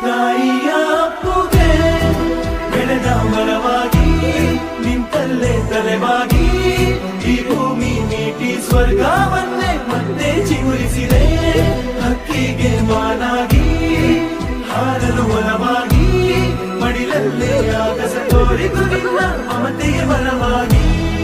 ತಾಯಿಯ ಅಪ್ಪುಗೆ ಬೆಳೆದ ಮರವಾಗಿ ನಿಂತಲ್ಲೇ ತಲೆವಾಗಿ ಈ ಭೂಮಿ ನೀಟಿ ಸ್ವರ್ಗವನ್ನೇ ಮತ್ತೆ ಚಿಗುರಿಸಿದೆ ಹಕ್ಕಿಗೆ ಮಾನಾಗಿ ಹಾರಲು ಒಲವಾಗಿ ಮಡಿಲಲ್ಲೇ ಆಗಸ ತೋರಿದು ನಿನ್ನ ಮಮತೆಯ ಬಲವಾಗಿ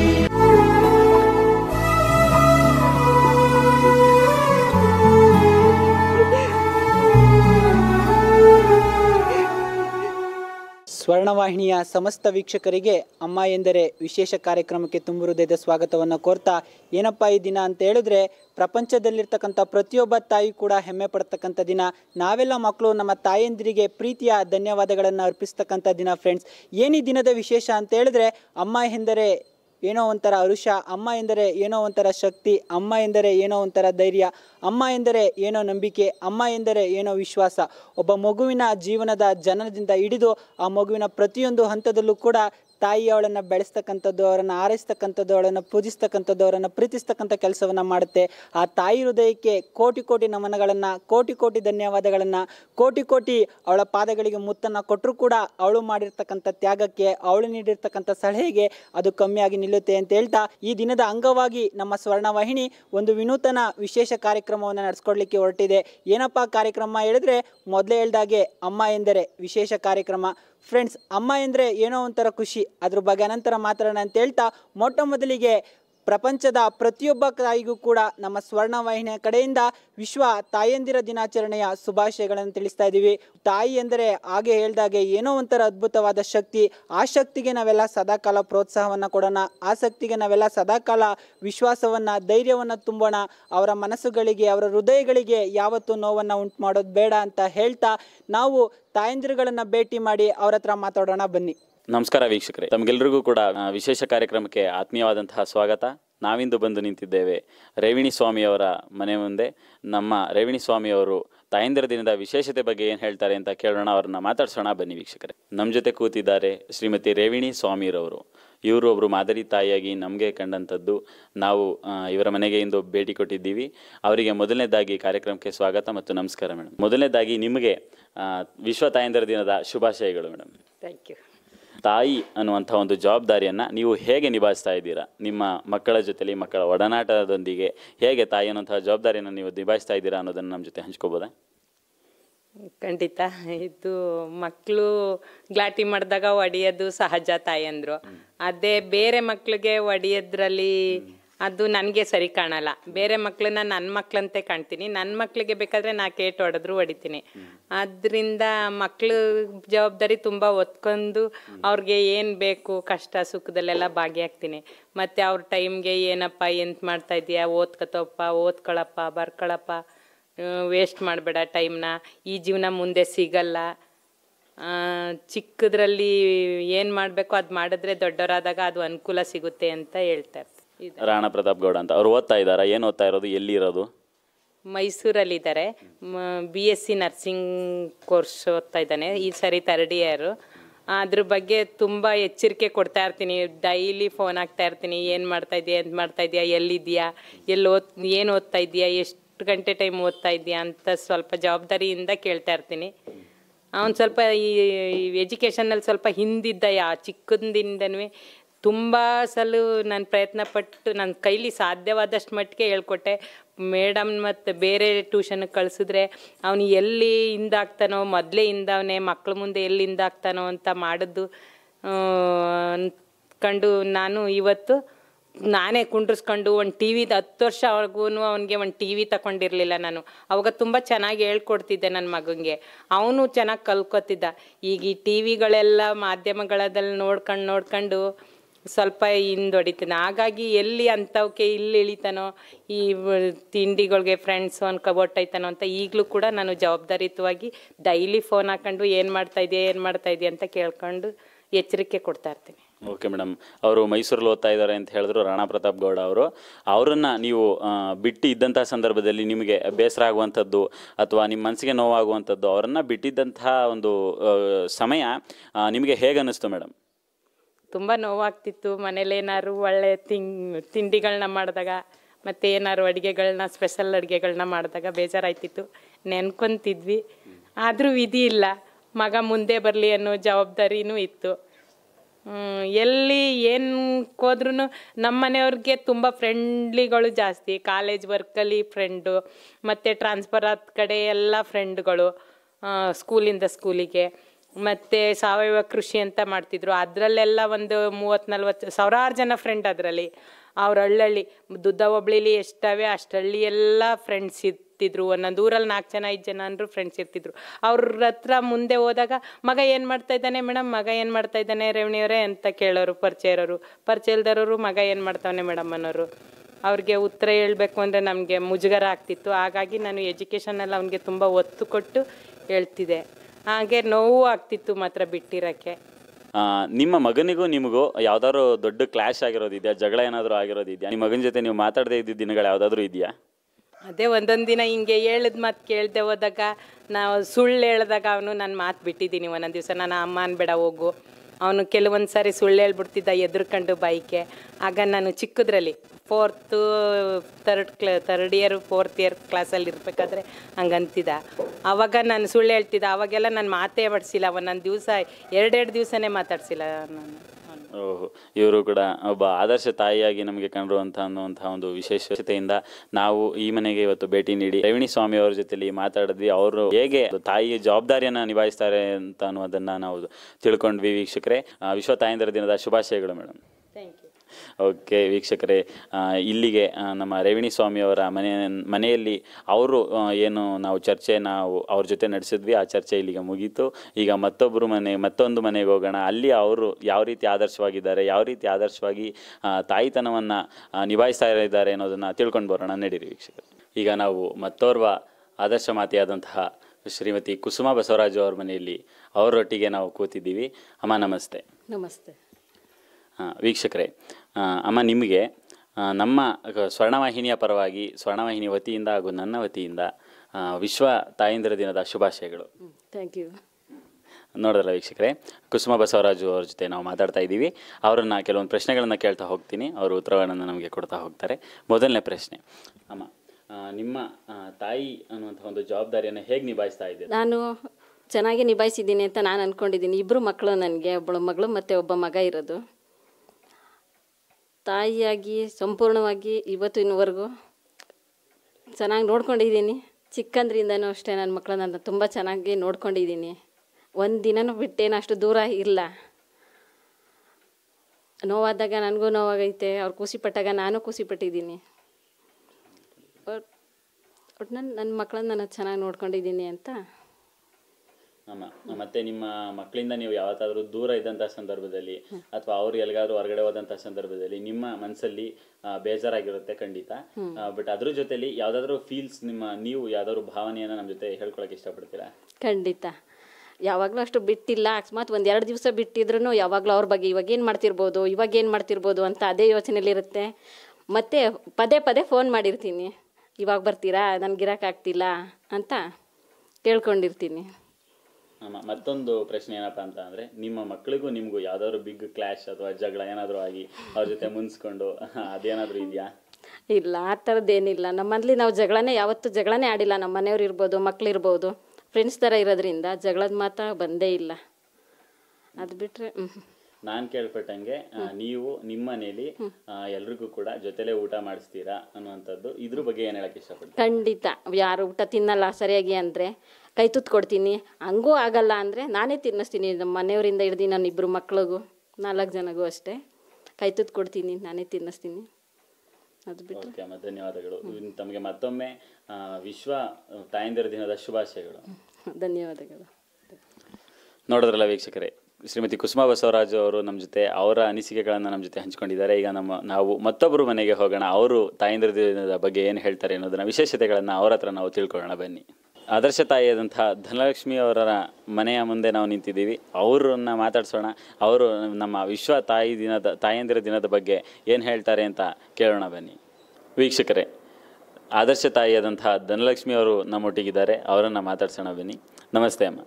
ಸ್ವರ್ಣವಾಹಿನಿಯ ಸಮಸ್ತ ವೀಕ್ಷಕರಿಗೆ ಅಮ್ಮ ಎಂದರೆ ವಿಶೇಷ ಕಾರ್ಯಕ್ರಮಕ್ಕೆ ತುಂಬು ಹೃದಯದ ಸ್ವಾಗತವನ್ನು ಕೋರ್ತಾ ಏನಪ್ಪ ಈ ದಿನ ಅಂತ ಹೇಳಿದ್ರೆ ಪ್ರಪಂಚದಲ್ಲಿರ್ತಕ್ಕಂಥ ಪ್ರತಿಯೊಬ್ಬ ತಾಯಿ ಕೂಡ ಹೆಮ್ಮೆ ಪಡ್ತಕ್ಕಂಥ ದಿನ ನಾವೆಲ್ಲ ಮಕ್ಕಳು ನಮ್ಮ ತಾಯಂದಿರಿಗೆ ಪ್ರೀತಿಯ ಧನ್ಯವಾದಗಳನ್ನು ಅರ್ಪಿಸ್ತಕ್ಕಂಥ ದಿನ ಫ್ರೆಂಡ್ಸ್ ಏನಿ ದಿನದ ವಿಶೇಷ ಅಂತ ಹೇಳಿದ್ರೆ ಅಮ್ಮ ಎಂದರೆ ಏನೋ ಒಂಥರ ಹರುಷ ಅಮ್ಮ ಎಂದರೆ ಏನೋ ಒಂಥರ ಶಕ್ತಿ ಅಮ್ಮ ಎಂದರೆ ಏನೋ ಒಂಥರ ಧೈರ್ಯ ಅಮ್ಮ ಎಂದರೆ ಏನೋ ನಂಬಿಕೆ ಅಮ್ಮ ಎಂದರೆ ಏನೋ ವಿಶ್ವಾಸ ಒಬ್ಬ ಮಗುವಿನ ಜೀವನದ ಜನನದಿಂದ ಹಿಡಿದು ಆ ಮಗುವಿನ ಪ್ರತಿಯೊಂದು ಹಂತದಲ್ಲೂ ಕೂಡ ತಾಯಿ ಅವಳನ್ನು ಬೆಳೆಸ್ತಕ್ಕಂಥದ್ದು ಅವರನ್ನು ಆರೈಸ್ತಕ್ಕಂಥದ್ದು ಅವಳನ್ನು ಪೂಜಿಸ್ತಕ್ಕಂಥದ್ದು ಅವರನ್ನು ಪ್ರೀತಿಸ್ತಕ್ಕಂಥ ಕೆಲಸವನ್ನು ಮಾಡುತ್ತೆ ಆ ತಾಯಿ ಹೃದಯಕ್ಕೆ ಕೋಟಿ ಕೋಟಿ ನಮನಗಳನ್ನು ಕೋಟಿ ಕೋಟಿ ಧನ್ಯವಾದಗಳನ್ನು ಕೋಟಿ ಕೋಟಿ ಅವಳ ಪಾದಗಳಿಗೆ ಮುತ್ತನ್ನು ಕೊಟ್ಟರು ಕೂಡ ಅವಳು ಮಾಡಿರ್ತಕ್ಕಂಥ ತ್ಯಾಗಕ್ಕೆ ಅವಳು ನೀಡಿರ್ತಕ್ಕಂಥ ಸಲಹೆಗೆ ಅದು ಕಮ್ಮಿಯಾಗಿ ನಿಲ್ಲುತ್ತೆ ಅಂತ ಹೇಳ್ತಾ ಈ ದಿನದ ಅಂಗವಾಗಿ ನಮ್ಮ ಸ್ವರ್ಣವಾಹಿನಿ ಒಂದು ವಿನೂತನ ವಿಶೇಷ ಕಾರ್ಯಕ್ರಮವನ್ನು ನಡೆಸ್ಕೊಡ್ಲಿಕ್ಕೆ ಹೊರಟಿದೆ ಏನಪ್ಪ ಕಾರ್ಯಕ್ರಮ ಹೇಳಿದ್ರೆ ಮೊದಲೇ ಹೇಳ್ದಾಗೆ ಅಮ್ಮ ಎಂದರೆ ವಿಶೇಷ ಕಾರ್ಯಕ್ರಮ ಫ್ರೆಂಡ್ಸ್ ಅಮ್ಮ ಎಂದರೆ ಏನೋ ಒಂಥರ ಖುಷಿ ಅದ್ರ ಬಗ್ಗೆ ಅನಂತರ ಮಾತಾಡೋಣ ಅಂತ ಹೇಳ್ತಾ ಮೊಟ್ಟ ಮೊದಲಿಗೆ ಪ್ರಪಂಚದ ಪ್ರತಿಯೊಬ್ಬ ತಾಯಿಗೂ ಕೂಡ ನಮ್ಮ ಸ್ವರ್ಣವಾಹಿನಿಯ ಕಡೆಯಿಂದ ವಿಶ್ವ ತಾಯಂದಿರ ದಿನಾಚರಣೆಯ ಶುಭಾಶಯಗಳನ್ನು ತಿಳಿಸ್ತಾ ಇದ್ದೀವಿ ತಾಯಿ ಎಂದರೆ ಹಾಗೆ ಹೇಳ್ದಾಗೆ ಏನೋ ಒಂಥರ ಅದ್ಭುತವಾದ ಶಕ್ತಿ ಆ ಶಕ್ತಿಗೆ ನಾವೆಲ್ಲ ಸದಾಕಾಲ ಪ್ರೋತ್ಸಾಹವನ್ನು ಕೊಡೋಣ ಆ ಶಕ್ತಿಗೆ ನಾವೆಲ್ಲ ಸದಾಕಾಲ ವಿಶ್ವಾಸವನ್ನು ಧೈರ್ಯವನ್ನು ತುಂಬೋಣ ಅವರ ಮನಸ್ಸುಗಳಿಗೆ ಅವರ ಹೃದಯಗಳಿಗೆ ಯಾವತ್ತೂ ನೋವನ್ನು ಉಂಟು ಮಾಡೋದು ಬೇಡ ಅಂತ ಹೇಳ್ತಾ ನಾವು ತಾಯಂದಿರುಗಳನ್ನು ಭೇಟಿ ಮಾಡಿ ಅವ್ರ ಹತ್ರ ಮಾತಾಡೋಣ ಬನ್ನಿ ನಮಸ್ಕಾರ ವೀಕ್ಷಕರೇ ತಮಗೆಲ್ಲರಿಗೂ ಕೂಡ ಆ, ವಿಶೇಷ ಕಾರ್ಯಕ್ರಮಕ್ಕೆ ಆತ್ಮೀಯವಾದಂತಹ ಸ್ವಾಗತ ನಾವಿಂದು ಬಂದು ನಿಂತಿದ್ದೇವೆ ರೇವಿಣಿ ಸ್ವಾಮಿಯವರ ಮನೆ ಮುಂದೆ ನಮ್ಮ ರೇವಿಣಿ ಸ್ವಾಮಿಯವರು ತಾಯಂದಿರ ದಿನದ ವಿಶೇಷತೆ ಬಗ್ಗೆ ಏನು ಹೇಳ್ತಾರೆ ಅಂತ ಕೇಳೋಣ ಅವ್ರನ್ನ ಮಾತಾಡ್ಸೋಣ ಬನ್ನಿ ವೀಕ್ಷಕರೇ ನಮ್ಮ ಜೊತೆ ಕೂತಿದ್ದಾರೆ ಶ್ರೀಮತಿ ರೇವಿಣಿ ಸ್ವಾಮಿರವರು ಇವರು ಒಬ್ಬರು ಮಾದರಿ ತಾಯಿಯಾಗಿ ನಮಗೆ ಕಂಡಂಥದ್ದು ನಾವು ಆ, ಇವರ ಮನೆಗೆ ಇಂದು ಭೇಟಿ ಕೊಟ್ಟಿದ್ದೀವಿ ಅವರಿಗೆ ಮೊದಲನೇದಾಗಿ ಕಾರ್ಯಕ್ರಮಕ್ಕೆ ಸ್ವಾಗತ ಮತ್ತು ನಮಸ್ಕಾರ ಮೇಡಮ್ ಮೊದಲನೇದಾಗಿ ನಿಮಗೆ ಆ, ವಿಶ್ವ ತಾಯಂದಿರ ದಿನದ ಶುಭಾಶಯಗಳು ಮೇಡಮ್ ಥ್ಯಾಂಕ್ ಯು ತಾಯಿ ಅನ್ನುವಂಥ ಒಂದು ಜವಾಬ್ದಾರಿಯನ್ನು ನೀವು ಹೇಗೆ ನಿಭಾಯಿಸ್ತಾ ಇದ್ದೀರಾ ನಿಮ್ಮ ಮಕ್ಕಳ ಜೊತೆಲಿ ಮಕ್ಕಳ ಒಡನಾಟದೊಂದಿಗೆ ಹೇಗೆ ತಾಯಿ ಅನ್ನುವಂಥ ಜವಾಬ್ದಾರಿಯನ್ನು ನೀವು ನಿಭಾಯಿಸ್ತಾ ಇದ್ದೀರಾ ಅನ್ನೋದನ್ನು ನಮ್ಮ ಜೊತೆ ಹಂಚ್ಕೋಬೋದಾ ಖಂಡಿತ ಇದು ಮಕ್ಕಳು ಗ್ಲಾಟಿ ಮಾಡಿದಾಗ ಹೊಡಿಯೋದು ಸಹಜ ತಾಯಂದ್ರು ಅದೇ ಬೇರೆ ಮಕ್ಳಿಗೆ ಹೊಡಿಯೋದ್ರಲ್ಲಿ ಅದು ನನಗೆ ಸರಿ ಕಾಣಲ್ಲ ಬೇರೆ ಮಕ್ಕಳನ್ನ ನನ್ನ ಮಕ್ಳಂತೆ ಕಾಣ್ತೀನಿ ನನ್ನ ಮಕ್ಳಿಗೆ ಬೇಕಾದ್ರೆ ನಾ ಕೇಟ್ ಹೊಡೆದ್ರು ಹೊಡಿತೀನಿ ಅದರಿಂದ ಮಕ್ಳು ಜವಾಬ್ದಾರಿ ತುಂಬ ಒತ್ಕೊಂಡು ಅವ್ರಿಗೆ ಏನು ಬೇಕು ಕಷ್ಟ ಸುಖದಲ್ಲೆಲ್ಲ ಭಾಗಿಯಾಗ್ತೀನಿ ಮತ್ತು ಅವ್ರ ಟೈಮ್ಗೆ ಏನಪ್ಪ ಎಂತ ಮಾಡ್ತಾ ಇದೀಯಾ ಓದ್ಕೊತಪ್ಪ ಓದ್ಕೊಳಪ್ಪ ಬರ್ಕೊಳಪ್ಪ ವೇಸ್ಟ್ ಮಾಡಬೇಡ ಟೈಮ್ನ ಈ ಜೀವನ ಮುಂದೆ ಸಿಗಲ್ಲ ಆ, ಚಿಕ್ಕದ್ರಲ್ಲಿ ಏನು ಮಾಡಬೇಕು ಅದು ಮಾಡಿದ್ರೆ ದೊಡ್ಡವರಾದಾಗ ಅದು ಅನುಕೂಲ ಸಿಗುತ್ತೆ ಅಂತ ಹೇಳ್ತಾ ಇರ್ತಾರೆ ಇದು ರಾಣಾ ಪ್ರತಾಪ್ ಗೌಡ ಅಂತ ಅವ್ರು ಓದ್ತಾ ಇದ್ದಾರಾ ಏನು ಓದ್ತಾ ಇರೋದು ಎಲ್ಲಿ ಇರೋದು ಮೈಸೂರಲ್ಲಿದ್ದಾರೆ B S C nursing course ಓದ್ತಾ ಇದ್ದಾನೆ ಈ ಸರಿ ತರ್ಡ್ ಇಯರು ಅದ್ರ ಬಗ್ಗೆ ತುಂಬ ಎಚ್ಚರಿಕೆ ಕೊಡ್ತಾ ಇರ್ತೀನಿ ಡೈಲಿ ಫೋನ್ ಹಾಕ್ತಾ ಇರ್ತೀನಿ ಏನು ಮಾಡ್ತಾ ಇದೆಯಾ ಎಂತ ಮಾಡ್ತಾ ಇದೆಯಾ ಎಲ್ಲಿದೆಯಾ ಎಲ್ಲಿ ಓದ್ ಏನು ಓದ್ತಾ ಇದೆಯಾ ಎಷ್ಟು ಗಂಟೆ ಟೈಮ್ ಓದ್ತಾ ಇದೆಯಾ ಅಂತ ಸ್ವಲ್ಪ ಜವಾಬ್ದಾರಿಯಿಂದ ಕೇಳ್ತಾ ಇರ್ತೀನಿ ಅವನು ಸ್ವಲ್ಪ ಈ ಎಜುಕೇಷನಲ್ಲಿ ಸ್ವಲ್ಪ ಹಿಂದಿದ್ದ ಯಾ ಚಿಕ್ಕಂದಿಂದನೂ ತುಂಬ ಸಲ ನಾನು ಪ್ರಯತ್ನ ಪಟ್ಟು ನನ್ನ ಕೈಲಿ ಸಾಧ್ಯವಾದಷ್ಟು ಮಟ್ಟಿಗೆ ಹೇಳ್ಕೊಟ್ಟೆ ಮೇಡಮ್ ಮತ್ತು ಬೇರೆ ಟ್ಯೂಷನ್ಗೆ ಕಳಿಸಿದ್ರೆ ಅವನು ಎಲ್ಲಿ ಹಿಂದಾಗ್ತಾನೋ ಮೊದಲೇ ಹಿಂದವನೇ ಮಕ್ಳ ಮುಂದೆ ಎಲ್ಲಿ ಹಿಂದಾಗ್ತಾನೋ ಅಂತ ಮಾಡಿದ್ದು ಆ, ಕಂಡು ನಾನು ಇವತ್ತು ನಾನೇ ಕುಂಡ್ರಿಸ್ಕೊಂಡು ಒಂದು ಟಿ ವಿದು ಹತ್ತು ವರ್ಷ ಅವ್ರಿಗೂ ಅವನಿಗೆ ಒಂದು ಟಿ ವಿ ತಗೊಂಡಿರಲಿಲ್ಲ ನಾನು ಅವಾಗ ತುಂಬ ಚೆನ್ನಾಗಿ ಹೇಳ್ಕೊಡ್ತಿದ್ದೆ ನನ್ನ ಮಗನಿಗೆ ಅವನು ಚೆನ್ನಾಗಿ ಕಲ್ಕೊತಿದ್ದ ಈಗ ಈ ಟಿ ವಿಗಳೆಲ್ಲ ಮಾಧ್ಯಮಗಳದಲ್ಲಿ ನೋಡ್ಕೊಂಡು ನೋಡ್ಕೊಂಡು ಸ್ವಲ್ಪ ಹಿಂದೊಡಿತಾನೆ ಹಾಗಾಗಿ ಎಲ್ಲಿ ಅಂಥವಕ್ಕೆ ಇಲ್ಲಿ ಇಳಿತಾನೋ ಈ ವ- ತಿಂಡಿಗಳಿಗೆ ಫ್ರೆಂಡ್ಸ್ ಅನ್ಕೊಬೊಟ್ಟೈತಾನೋ ಅಂತ ಈಗಲೂ ಕೂಡ ನಾನು ಜವಾಬ್ದಾರಿಯುತವಾಗಿ ಡೈಲಿ ಫೋನ್ ಹಾಕೊಂಡು ಏನು ಮಾಡ್ತಾ ಇದೆಯಾ ಏನು ಮಾಡ್ತಾ ಇದೆಯಾ ಅಂತ ಕೇಳ್ಕೊಂಡು ಎಚ್ಚರಿಕೆ ಕೊಡ್ತಾ ಇರ್ತೀನಿ ಓಕೆ ಮೇಡಮ್ ಅವರು ಮೈಸೂರಲ್ಲಿ ಓದ್ತಾ ಇದ್ದಾರೆ ಅಂತ ಹೇಳಿದ್ರು ರಾಣಾ ಪ್ರತಾಪ್ ಗೌಡ ಅವರು ಅವರನ್ನು ನೀವು ಆ, ಬಿಟ್ಟು ಇದ್ದಂಥ ಸಂದರ್ಭದಲ್ಲಿ ನಿಮಗೆ ಬೇಸರ ಆಗುವಂಥದ್ದು ಅಥವಾ ನಿಮ್ಮ ಮನಸ್ಸಿಗೆ ನೋವಾಗುವಂಥದ್ದು ಅವರನ್ನು ಬಿಟ್ಟಿದ್ದಂತಹ ಒಂದು ಆ, ಸಮಯ ಆ, ನಿಮಗೆ ಹೇಗೆ ಅನ್ನಿಸ್ತು ಮೇಡಮ್ ತುಂಬ ನೋವಾಗ್ತಿತ್ತು ಮನೇಲಿ ಏನಾದ್ರು ಒಳ್ಳೆ ತಿಂಗ್ ತಿಂಡಿಗಳನ್ನ ಮಾಡಿದಾಗ ಮತ್ತು ಏನಾದ್ರು ಅಡುಗೆಗಳನ್ನ ಸ್ಪೆಷಲ್ ಅಡುಗೆಗಳನ್ನ ಮಾಡಿದಾಗ ಬೇಜಾರಾಯ್ತಿತ್ತು ನೆನ್ಕೊಂತಿದ್ವಿ ಆದರೂ ವಿಧಿ ಇಲ್ಲ ಮಗ ಮುಂದೆ ಬರಲಿ ಅನ್ನೋ ಜವಾಬ್ದಾರಿನೂ ಇತ್ತು ಹ್ಮ್, ಎಲ್ಲಿ ಏನು ಹೋದ್ರೂ ನಮ್ಮ ಮನೆಯವ್ರಿಗೆ ತುಂಬ ಫ್ರೆಂಡ್ಲಿಗಳು ಜಾಸ್ತಿ ಕಾಲೇಜ್ ವರ್ಕಲ್ಲಿ ಫ್ರೆಂಡು ಮತ್ತು ಟ್ರಾನ್ಸ್ಫರ್ ಆದ ಕಡೆ ಎಲ್ಲ ಫ್ರೆಂಡ್ಗಳು ಸ್ಕೂಲಿಂದ ಸ್ಕೂಲಿಗೆ ಮತ್ತು ಸಾವಯವ ಕೃಷಿ ಅಂತ ಮಾಡ್ತಿದ್ರು ಅದರಲ್ಲೆಲ್ಲ ಒಂದು ಮೂವತ್ತು ನಲ್ವತ್ತು ಸಾವಿರಾರು ಜನ ಫ್ರೆಂಡ್ ಅದರಲ್ಲಿ ಅವ್ರ ಹಳ್ಳಹಳ್ಳಿ ದುದ್ದ ಹೋಬ್ಳಿಲಿ ಎಷ್ಟವೆ ಅಷ್ಟು ಹಳ್ಳಿ ಎಲ್ಲ ಫ್ರೆಂಡ್ಸ್ ಇರ್ತಿದ್ರು ಒಂದೊಂದು ಊರಲ್ಲಿ ನಾಲ್ಕು ಜನ ಐದು ಜನ ಅಂದರು ಫ್ರೆಂಡ್ಸ್ ಇರ್ತಿದ್ರು ಅವ್ರ ಹತ್ರ ಮುಂದೆ ಹೋದಾಗ ಮಗ ಏನು ಮಾಡ್ತಾ ಇದ್ದಾನೆ ಮೇಡಮ್ ಮಗ ಏನು ಮಾಡ್ತಾ ಇದ್ದಾನೆ ರೇವಣಿಯವರೇ ಅಂತ ಕೇಳೋರು ಪರಿಚಯ ಇರೋರು ಪರಿಚಯ ಇಲ್ದರೋರು ಮಗ ಏನು ಮಾಡ್ತಾವನೆ ಮೇಡಮ್ ಅನ್ನೋರು ಅವ್ರಿಗೆ ಉತ್ತರ ಹೇಳಬೇಕು ಅಂದರೆ ನಮಗೆ ಮುಜುಗರ ಆಗ್ತಿತ್ತು ಹಾಗಾಗಿ ನಾನು ಎಜುಕೇಷನಲ್ಲಿ ಅವನಿಗೆ ತುಂಬ ಒತ್ತು ಕೊಟ್ಟು ಹೇಳ್ತಿದ್ದೆ ಹಾಗೆ ನೋವು ಆಗ್ತಿತ್ತು ಮಾತ್ರ ಬಿಟ್ಟಿರೋಕ್ಕೆ ಆ, ನಿಮ್ಮ ಮಗನಿಗೂ ನಿಮಗೂ ಯಾವ್ದಾದ್ರು ದೊಡ್ಡ ಕ್ಲಾಶ್ ಆಗಿರೋದಿದೆಯಾ ಜಗಳ ಏನಾದರೂ ಆಗಿರೋದಿದೆಯಾ ನಿಮ್ಮ ಮಗನ ಜೊತೆ ನೀವು ಮಾತಾಡದೇ ಇದ್ದ ದಿನಗಳು ಯಾವ್ದಾದ್ರು ಇದೆಯಾ ಅದೇ ಒಂದೊಂದು ದಿನ ಹಿಂಗೆ ಹೇಳಿದ ಮಾತು ಕೇಳದೆ ಹೋದಾಗ ನಾವು ಸುಳ್ಳು ಹೇಳಿದಾಗ ಅವನು ನನ್ನ ಮಾತು ಬಿಟ್ಟಿದ್ದೀನಿ ಒಂದೊಂದು ದಿವಸ ನಾನು ಅಮ್ಮ ಅನ್ಬೇಡ ಹೋಗು ಅವನು ಕೆಲವೊಂದು ಸಾರಿ ಸುಳ್ಳು ಹೇಳ್ಬಿಡ್ತಿದ್ದ ಎದುರ್ಕೊಂಡು ಬೈಕೆ ಆಗ ನಾನು ಚಿಕ್ಕದ್ರಲ್ಲಿ ಫೋರ್ತು ತರ್ಡ್ ಕ್ಲಾ ತರ್ಡ್ ಇಯರ್ ಫೋರ್ತ್ ಇಯರ್ ಕ್ಲಾಸಲ್ಲಿ ಇರಬೇಕಾದ್ರೆ ಹಂಗಂತಿದ್ದ ಆವಾಗ ನಾನು ಸುಳ್ಳು ಹೇಳ್ತಿದ್ದ ಅವಾಗೆಲ್ಲ ನಾನು ಮಾತೇ ಬಡಿಸಿಲ್ಲ ಒಂದೊಂದು ದಿವಸ ಎರಡೆರಡು ದಿವಸನೇ ಮಾತಾಡ್ಸಿಲ್ಲ ನಾನು ಓಹ್ ಇವರು ಕೂಡ ಒಬ್ಬ ಆದರ್ಶ ತಾಯಿಯಾಗಿ ನಮಗೆ ಕಂಡಿರುವಂಥ ಅನ್ನುವಂಥ ಒಂದು ವಿಶೇಷತೆಯಿಂದ ನಾವು ಈ ಮನೆಗೆ ಇವತ್ತು ಭೇಟಿ ನೀಡಿ ರೇವಣಿ ಸ್ವಾಮಿ ಅವರ ಜೊತೆಲಿ ಮಾತಾಡಿದ್ವಿ ಅವರು ಹೇಗೆ ತಾಯಿಯ ಜವಾಬ್ದಾರಿಯನ್ನ ನಿಭಾಯಿಸ್ತಾರೆ ಅಂತ ಅನ್ನೋದನ್ನ ನಾವು ತಿಳ್ಕೊಂಡ್ವಿ ವೀಕ್ಷಕರೇ ಆ, ವಿಶ್ವ ತಾಯಂದಿರ ದಿನದ ಶುಭಾಶಯಗಳು ಮೇಡಮ್ ಥ್ಯಾಂಕ್ ಯು ಓಕೆ ವೀಕ್ಷಕರೇ ಆ, ಇಲ್ಲಿಗೆ ಆ, ನಮ್ಮ ರೇವಣಿ ಸ್ವಾಮಿಯವರ ಮನೆ ಮನೆಯಲ್ಲಿ ಅವರು ಆ, ಏನು ನಾವು ಚರ್ಚೆ ನಾವು ಅವ್ರ ಜೊತೆ ನಡೆಸಿದ್ವಿ ಆ ಚರ್ಚೆ ಇಲ್ಲಿಗೆ ಮುಗೀತು ಈಗ ಮತ್ತೊಬ್ಬರು ಮನೆ ಮತ್ತೊಂದು ಮನೆಗೆ ಹೋಗೋಣ ಅಲ್ಲಿ ಅವರು ಯಾವ ರೀತಿ ಆದರ್ಶವಾಗಿದ್ದಾರೆ ಯಾವ ರೀತಿ ಆದರ್ಶವಾಗಿ ಆ, ತಾಯಿತನವನ್ನು ನಿಭಾಯಿಸ್ತಾ ಇದ್ದಾರೆ ಅನ್ನೋದನ್ನು ತಿಳ್ಕೊಂಡು ಬರೋಣ ನಡೀರಿ ವೀಕ್ಷಕರು ಈಗ ನಾವು ಮತ್ತೋರ್ವ ಆದರ್ಶ ಮಾತೆಯಾದಂತಹ ಶ್ರೀಮತಿ ಕುಸುಮ ಬಸವರಾಜು ಅವ್ರ ಮನೆಯಲ್ಲಿ ಅವರೊಟ್ಟಿಗೆ ನಾವು ಕೂತಿದ್ದೀವಿ ಅಮ್ಮ ನಮಸ್ತೆ ನಮಸ್ತೆ ಆ, ವೀಕ್ಷಕರೇ ಆ, ಅಮ್ಮ ನಿಮಗೆ ಆ, ನಮ್ಮ ಗ- ಸ್ವರ್ಣವಾಹಿನಿಯ ಪರವಾಗಿ ಸ್ವರ್ಣವಾಹಿನಿ ವತಿಯಿಂದ ಹಾಗೂ ನನ್ನ ವತಿಯಿಂದ ಆ, ವಿಶ್ವ ತಾಯಂದಿರ ದಿನದ ಶುಭಾಶಯಗಳು ಥ್ಯಾಂಕ್ ಯು ನೋಡಿದ್ರಲ್ಲ ವೀಕ್ಷಕರೇ ಕುಸುಮ ಬಸವರಾಜು ಅವ್ರ ಜೊತೆ ನಾವು ಮಾತಾಡ್ತಾ ಇದ್ದೀವಿ ಅವರನ್ನು ಕೆಲವೊಂದು ಪ್ರಶ್ನೆಗಳನ್ನು ಕೇಳ್ತಾ ಹೋಗ್ತೀನಿ ಅವರು ಉತ್ತರಗಳನ್ನು ನಮಗೆ ಕೊಡ್ತಾ ಹೋಗ್ತಾರೆ ಮೊದಲನೇ ಪ್ರಶ್ನೆ ಅಮ್ಮ ಆ, ನಿಮ್ಮ ಆ, ತಾಯಿ ಅನ್ನುವಂಥ ಒಂದು ಜವಾಬ್ದಾರಿಯನ್ನು ಹೇಗೆ ನಿಭಾಯಿಸ್ತಾ ಇದ್ದೀರಾ ನಾನು ಚೆನ್ನಾಗಿ ನಿಭಾಯಿಸಿದ್ದೀನಿ ಅಂತ ನಾನು ಅಂದ್ಕೊಂಡಿದ್ದೀನಿ ಇಬ್ಬರು ಮಕ್ಕಳು ನನಗೆ ಒಬ್ಬಳು ಮಗಳು ಮತ್ತು ಒಬ್ಬ ಮಗ ಇರೋದು ತಾಯಿಯಾಗಿ ಸಂಪೂರ್ಣವಾಗಿ ಇವತ್ತಿನವರೆಗೂ ಚೆನ್ನಾಗಿ ನೋಡ್ಕೊಂಡಿದ್ದೀನಿ ಚಿಕ್ಕಂದ್ರಿಂದನೂ ಅಷ್ಟೇ ನನ್ನ ಮಕ್ಕಳನ್ನ ನಾನು ತುಂಬ ಚೆನ್ನಾಗಿ ನೋಡ್ಕೊಂಡಿದ್ದೀನಿ ಒಂದು ದಿನನೂ ಬಿಟ್ಟೇನು ಅಷ್ಟು ದೂರ ಇಲ್ಲ ನೋವಾದಾಗ ನನಗೂ ನೋವಾಗೈತೆ ಅವ್ರು ಖುಷಿ ಪಟ್ಟಾಗ ನಾನು ಖುಷಿ ಪಟ್ಟಿದ್ದೀನಿ ಒಟ್ನಲ್ಲಿ ನನ್ನ ಮಕ್ಕಳನ್ನ ನಾನು ಚೆನ್ನಾಗಿ ನೋಡ್ಕೊಂಡಿದ್ದೀನಿ ಅಂತ ಅಮ್ಮ ಮತ್ತೆ ನಿಮ್ಮ ಮಕ್ಕಳಿಂದ ನೀವು ಯಾವತ್ತಾದ್ರೂ ದೂರ ಇದ್ದಂಥ ಸಂದರ್ಭದಲ್ಲಿ ಅಥವಾ ಅವ್ರು ಎಲ್ಲಿಗಾದ್ರೂ ಹೊರಗಡೆ ಹೋದಂಥ ಸಂದರ್ಭದಲ್ಲಿ ನಿಮ್ಮ ಮನಸ್ಸಲ್ಲಿ ಆ, ಬೇಜಾರಾಗಿರುತ್ತೆ ಖಂಡಿತ ಬಟ್ ಅದ್ರ ಜೊತೆಲಿ ಯಾವ್ದಾದ್ರು ಫೀಲ್ಸ್ ನಿಮ್ಮ ನೀವು ಯಾವ್ದಾದ್ರು ಭಾವನೆಯನ್ನ ನಮ್ಮ ಜೊತೆ ಹೇಳ್ಕೊಳಕ್ಕೆ ಇಷ್ಟಪಡ್ತೀರಾ ಖಂಡಿತ ಯಾವಾಗಲೂ ಅಷ್ಟು ಬಿಟ್ಟಿಲ್ಲ ಅಕಸ್ಮಾತ್ ಒಂದು ಎರಡು ದಿವಸ ಬಿಟ್ಟಿದ್ರು ಯಾವಾಗಲೂ ಅವ್ರ ಬಗ್ಗೆ ಇವಾಗ ಏನು ಮಾಡ್ತಿರ್ಬೋದು ಇವಾಗ ಏನು ಮಾಡ್ತಿರ್ಬೋದು ಅಂತ ಅದೇ ಯೋಚನೆಯಲ್ಲಿರುತ್ತೆ ಮತ್ತು ಪದೇ ಪದೇ ಫೋನ್ ಮಾಡಿರ್ತೀನಿ ಇವಾಗ ಬರ್ತೀರಾ ನನಗಿರೋಕ್ಕಾಗ್ತಿಲ್ಲ ಅಂತ ಕೇಳ್ಕೊಂಡಿರ್ತೀನಿ ಅಮ್ಮ ಮತ್ತೊಂದು ಪ್ರಶ್ನೆ ಏನಪ್ಪ ಅಂತ ಅಂದ್ರೆ ನಿಮ್ಮ ಮಕ್ಕಳಿಗೂ ನಿಮಗೂ ಯಾವ್ದಾದ್ರು ಬಿಗ್ ಕ್ಲಾಶ್ ಅಥವಾ ಜಗಳ ಏನಾದರೂ ಆಗಿ ಅವ್ರ ಜೊತೆ ಮುನ್ಸ್ಕೊಂಡು ಅದೇನಾದರೂ ಇದೆಯಾ ಇಲ್ಲ ಆ ಥರದ್ದೇನಿಲ್ಲ ನಮ್ಮಲ್ಲಿ ನಾವು ಜಗಳನೇ ಯಾವತ್ತೂ ಜಗಳನೇ ಆಡಿಲ್ಲ ನಮ್ಮ ಮನೆಯವ್ರು ಇರ್ಬೋದು ಮಕ್ಳಿರ್ಬೋದು ಫ್ರೆಂಡ್ಸ್ ಥರ ಇರೋದ್ರಿಂದ ಜಗಳದ ಮಾತಾ ಬಂದೇ ಇಲ್ಲ ಅದು ಬಿಟ್ಟರೆ ನಾನು ಕೇಳ್ಪಟ್ಟಂಗೆ ಆ, ನೀವು ನಿಮ್ಮ ಮನೇಲಿ ಆ, ಎಲ್ರಿಗೂ ಕೂಡ ಜೊತೆಲೇ ಊಟ ಮಾಡಿಸ್ತೀರಾ ಅನ್ನುವಂಥದ್ದು ಇದ್ರ ಬಗ್ಗೆ ಏನು ಹೇಳಕ್ಕೆ ಇಷ್ಟಪಡ್ತೀನಿ ಖಂಡಿತ ಯಾರು ಊಟ ತಿನ್ನಲ್ಲ ಸರಿಯಾಗಿ ಅಂದರೆ ಕೈ ತುತ್ತು ಕೊಡ್ತೀನಿ ಹಂಗೂ ಆಗಲ್ಲ ಅಂದರೆ ನಾನೇ ತಿನ್ನಿಸ್ತೀನಿ ನಮ್ಮ ಮನೆಯವರಿಂದ ಹಿಡ್ದು ನನ್ನ ಇಬ್ಬರು ಮಕ್ಳಿಗೂ ನಾಲ್ಕು ಜನಗೂ ಅಷ್ಟೇ ಕೈ ತುತ್ತು ಕೊಡ್ತೀನಿ ನಾನೇ ತಿನ್ನಿಸ್ತೀನಿ ಅದು ಬಿಟ್ಟು ಓಕೆ ಅಮ್ಮ ಧನ್ಯವಾದಗಳು ಇನ್ನು ತಮಗೆ ಮತ್ತೊಮ್ಮೆ ಆ, ವಿಶ್ವ ತಾಯಂದಿರ ದಿನದ ಶುಭಾಶಯಗಳು ಧನ್ಯವಾದಗಳು ನೋಡಿದ್ರಲ್ಲ ವೀಕ್ಷಕರೇ ಶ್ರೀಮತಿ ಕುಸುಮಾ ಬಸವರಾಜು ಅವರು ನಮ್ಮ ಜೊತೆ ಅವರ ಅನಿಸಿಕೆಗಳನ್ನು ನಮ್ಮ ಜೊತೆ ಹಂಚ್ಕೊಂಡಿದ್ದಾರೆ ಈಗ ನಮ್ಮ ನಾವು ಮತ್ತೊಬ್ಬರು ಮನೆಗೆ ಹೋಗೋಣ ಅವರು ತಾಯಂದಿರ ದಿನದ ಬಗ್ಗೆ ಏನು ಹೇಳ್ತಾರೆ ಅನ್ನೋದನ್ನ ವಿಶೇಷತೆಗಳನ್ನು ಅವ್ರ ಹತ್ರ ನಾವು ತಿಳ್ಕೊಳ್ಳೋಣ ಬನ್ನಿ ಆದರ್ಶ ತಾಯಿಯಾದಂಥ ಧನಲಕ್ಷ್ಮಿ ಅವರ ಮನೆಯ ಮುಂದೆ ನಾವು ನಿಂತಿದ್ದೀವಿ ಅವರನ್ನ ಮಾತಾಡ್ಸೋಣ ಅವರು ನಮ್ಮ ವಿಶ್ವ ತಾಯಿ ದಿನದ ತಾಯಂದಿರ ದಿನದ ಬಗ್ಗೆ ಏನು ಹೇಳ್ತಾರೆ ಅಂತ ಕೇಳೋಣ ಬನ್ನಿ ವೀಕ್ಷಕರೇ ಆದರ್ಶ ತಾಯಿಯಾದಂಥ ಧನಲಕ್ಷ್ಮಿ ಅವರು ನಮ್ಮೊಟ್ಟಿಗಿದ್ದಾರೆ ಅವರನ್ನು ಮಾತಾಡ್ಸೋಣ ಬನ್ನಿ ನಮಸ್ತೆ ಅಮ್ಮ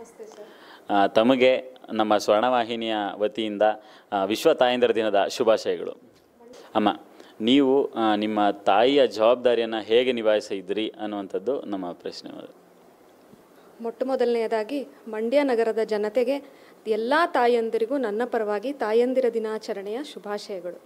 ಆ, ತಮಗೆ ನಮ್ಮ ಸ್ವರ್ಣವಾಹಿನಿಯ ವತಿಯಿಂದ ಆ, ವಿಶ್ವ ತಾಯಂದಿರ ದಿನದ ಶುಭಾಶಯಗಳು ಅಮ್ಮ ನೀವು ಆ, ನಿಮ್ಮ ತಾಯಿಯ ಜವಾಬ್ದಾರಿಯನ್ನು ಹೇಗೆ ನಿಭಾಯಿಸಿದ್ರಿ ಅನ್ನುವಂಥದ್ದು ನಮ್ಮ ಪ್ರಶ್ನೆ ಮೊಟ್ಟ ಮೊದಲನೆಯದಾಗಿ ಮಂಡ್ಯ ನಗರದ ಜನತೆಗೆ ಎಲ್ಲ ತಾಯಂದಿರಿಗೂ ನನ್ನ ಪರವಾಗಿ ತಾಯಂದಿರ ದಿನಾಚರಣೆಯ ಶುಭಾಶಯಗಳು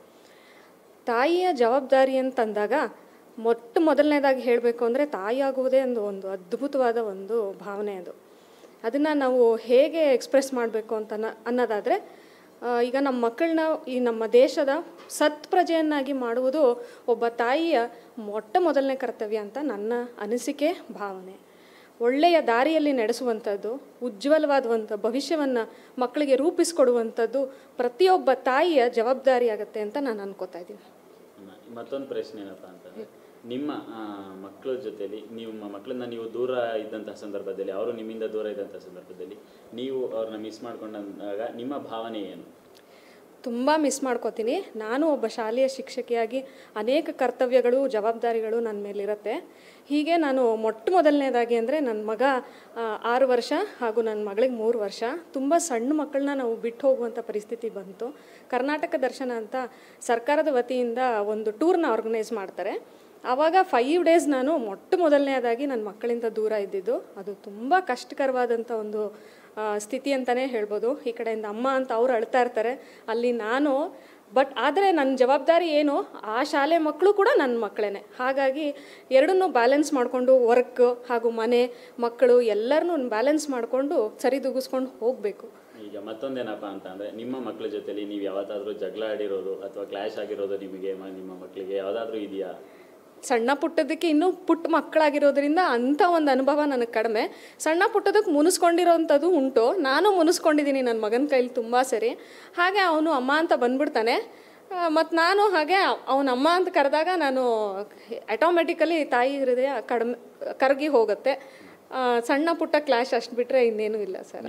ತಾಯಿಯ ಜವಾಬ್ದಾರಿ ಅಂತಂದಾಗ ಮೊಟ್ಟ ಮೊದಲನೇದಾಗಿ ಹೇಳಬೇಕು ಅಂದರೆ ತಾಯಿಯಾಗುವುದೇ ಒಂದು ಒಂದು ಅದ್ಭುತವಾದ ಒಂದು ಭಾವನೆ ಅದು ಅದನ್ನು ನಾವು ಹೇಗೆ ಎಕ್ಸ್ಪ್ರೆಸ್ ಮಾಡಬೇಕು ಅಂತ ಅನ್ನ- ಅನ್ನೋದಾದರೆ ಆ, ಈಗ ನಮ್ಮ ಮಕ್ಕಳನ್ನ ಈ ನಮ್ಮ ದೇಶದ ಸತ್ ಪ್ರಜೆಯನ್ನಾಗಿ ಮಾಡುವುದು ಒಬ್ಬ ತಾಯಿಯ ಮೊಟ್ಟ ಮೊದಲನೇ ಕರ್ತವ್ಯ ಅಂತ ನನ್ನ ಅನಿಸಿಕೆ ಭಾವನೆ ಒಳ್ಳೆಯ ದಾರಿಯಲ್ಲಿ ನಡೆಸುವಂಥದ್ದು ಉಜ್ವಲವಾದಂಥ ಭವಿಷ್ಯವನ್ನು ಮಕ್ಕಳಿಗೆ ರೂಪಿಸ್ಕೊಡುವಂಥದ್ದು ಪ್ರತಿಯೊಬ್ಬ ತಾಯಿಯ ಜವಾಬ್ದಾರಿ ಆಗುತ್ತೆ ಅಂತ ನಾನು ಅನ್ಕೋತಾ ಇದ್ದೀನಿ ಮತ್ತೊಂದು ಪ್ರಶ್ನೆ ಏನಪ್ಪ ಅಂತಂದ್ರೆ ನಿಮ್ಮ ಮಕ್ಕಳ ಜೊತೆಲಿ ನಿಮ್ಮ ಮಕ್ಕಳನ್ನ ನೀವು ದೂರ ಇದ್ದಂತಹ ಸಂದರ್ಭದಲ್ಲಿ ಅವರು ನಿಮ್ಮಿಂದ ದೂರ ಇದ್ದಂತಹ ಸಂದರ್ಭದಲ್ಲಿ ನೀವು ಅವ್ರನ್ನ ಮಿಸ್ ಮಾಡ್ಕೊಂಡಾಗ ನಿಮ್ಮ ಭಾವನೆ ಏನು ತುಂಬ ಮಿಸ್ ಮಾಡ್ಕೋತೀನಿ ನಾನು ಒಬ್ಬ ಶಾಲೆಯ ಶಿಕ್ಷಕಿಯಾಗಿ ಅನೇಕ ಕರ್ತವ್ಯಗಳು ಜವಾಬ್ದಾರಿಗಳು ನನ್ನ ಮೇಲಿರುತ್ತೆ ಹೀಗೆ ನಾನು ಮೊಟ್ಟ ಮೊದಲನೇದಾಗಿ ಅಂದರೆ ನನ್ನ ಮಗ ಆ, ಆರು ವರ್ಷ ಹಾಗೂ ನನ್ನ ಮಗಳಿಗೆ ಮೂರು ವರ್ಷ ತುಂಬ ಸಣ್ಣ ಮಕ್ಕಳನ್ನ ನಾವು ಬಿಟ್ಟು ಹೋಗುವಂಥ ಪರಿಸ್ಥಿತಿ ಬಂತು ಕರ್ನಾಟಕ ದರ್ಶನ ಅಂತ ಸರ್ಕಾರದ ವತಿಯಿಂದ ಒಂದು ಟೂರ್ನ ಆರ್ಗನೈಸ್ ಮಾಡ್ತಾರೆ ಆವಾಗ ಫೈವ್ ಡೇಸ್ ನಾನು ಮೊಟ್ಟ ಮೊದಲನೇದಾಗಿ ನನ್ನ ಮಕ್ಕಳಿಂದ ದೂರ ಇದ್ದಿದ್ದು ಅದು ತುಂಬ ಕಷ್ಟಕರವಾದಂಥ ಒಂದು ಆ, ಸ್ಥಿತಿ ಅಂತಲೇ ಹೇಳ್ಬೋದು ಈ ಕಡೆಯಿಂದ ಅಮ್ಮ ಅಂತ ಅವ್ರು ಅಳ್ತಾ ಇರ್ತಾರೆ ಅಲ್ಲಿ ನಾನು ಬಟ್ ಆದರೆ ನನ್ನ ಜವಾಬ್ದಾರಿ ಏನು ಆ ಶಾಲೆ ಮಕ್ಕಳು ಕೂಡ ನನ್ನ ಮಕ್ಕಳೇ ಹಾಗಾಗಿ ಎರಡನ್ನೂ ಬ್ಯಾಲೆನ್ಸ್ ಮಾಡಿಕೊಂಡು ವರ್ಕ್ ಹಾಗೂ ಮನೆ ಮಕ್ಕಳು ಎಲ್ಲರನ್ನೂ ಬ್ಯಾಲೆನ್ಸ್ ಮಾಡಿಕೊಂಡು ಸರಿದೂಗಿಸ್ಕೊಂಡು ಹೋಗಬೇಕು ಈಗ ಮತ್ತೊಂದೇನಪ್ಪ ಅಂತ ಅಂದ್ರೆ ನಿಮ್ಮ ಮಕ್ಕಳ ಜೊತೆಲಿ ನೀವು ಯಾವತ್ತಾದ್ರೂ ಜಗಳ ಆಡಿರೋದು ಅಥವಾ ಕ್ಲಾಶ್ ಆಗಿರೋದು ನಿಮಗೆ ಮ- ನಿಮ್ಮ ಮಕ್ಕಳಿಗೆ ಯಾವ್ದಾದ್ರೂ ಇದೆಯಾ ಸಣ್ಣ ಪುಟ್ಟದಕ್ಕೆ ಇನ್ನೂ ಪುಟ್ಟ ಮಕ್ಕಳಾಗಿರೋದ್ರಿಂದ ಅಂಥ ಒಂದು ಅನುಭವ ನನಗೆ ಕಡಿಮೆ ಸಣ್ಣ ಪುಟ್ಟದಕ್ಕೆ ಮುನಿಸ್ಕೊಂಡಿರೋವಂಥದ್ದು ಉಂಟು ನಾನು ಮುನಿಸ್ಕೊಂಡಿದ್ದೀನಿ ನನ್ನ ಮಗನ ಕೈಲಿ ತುಂಬ ಸರಿ ಹಾಗೆ ಅವನು ಅಮ್ಮ ಅಂತ ಬಂದ್ಬಿಡ್ತಾನೆ ಮತ್ತು ನಾನು ಹಾಗೆ ಅವನ ಅಮ್ಮ ಅಂತ ಕರೆದಾಗ ನಾನು ಆಟೋಮೆಟಿಕಲಿ ತಾಯಿ ಹೃದಯ ಕಡಿಮೆ ಕರಗಿ ಹೋಗುತ್ತೆ ಆ, ಸಣ್ಣ ಪುಟ್ಟ ಕ್ಲಾಶ್ ಅಷ್ಟು ಬಿಟ್ಟರೆ ಇನ್ನೇನೂ ಇಲ್ಲ ಸರ್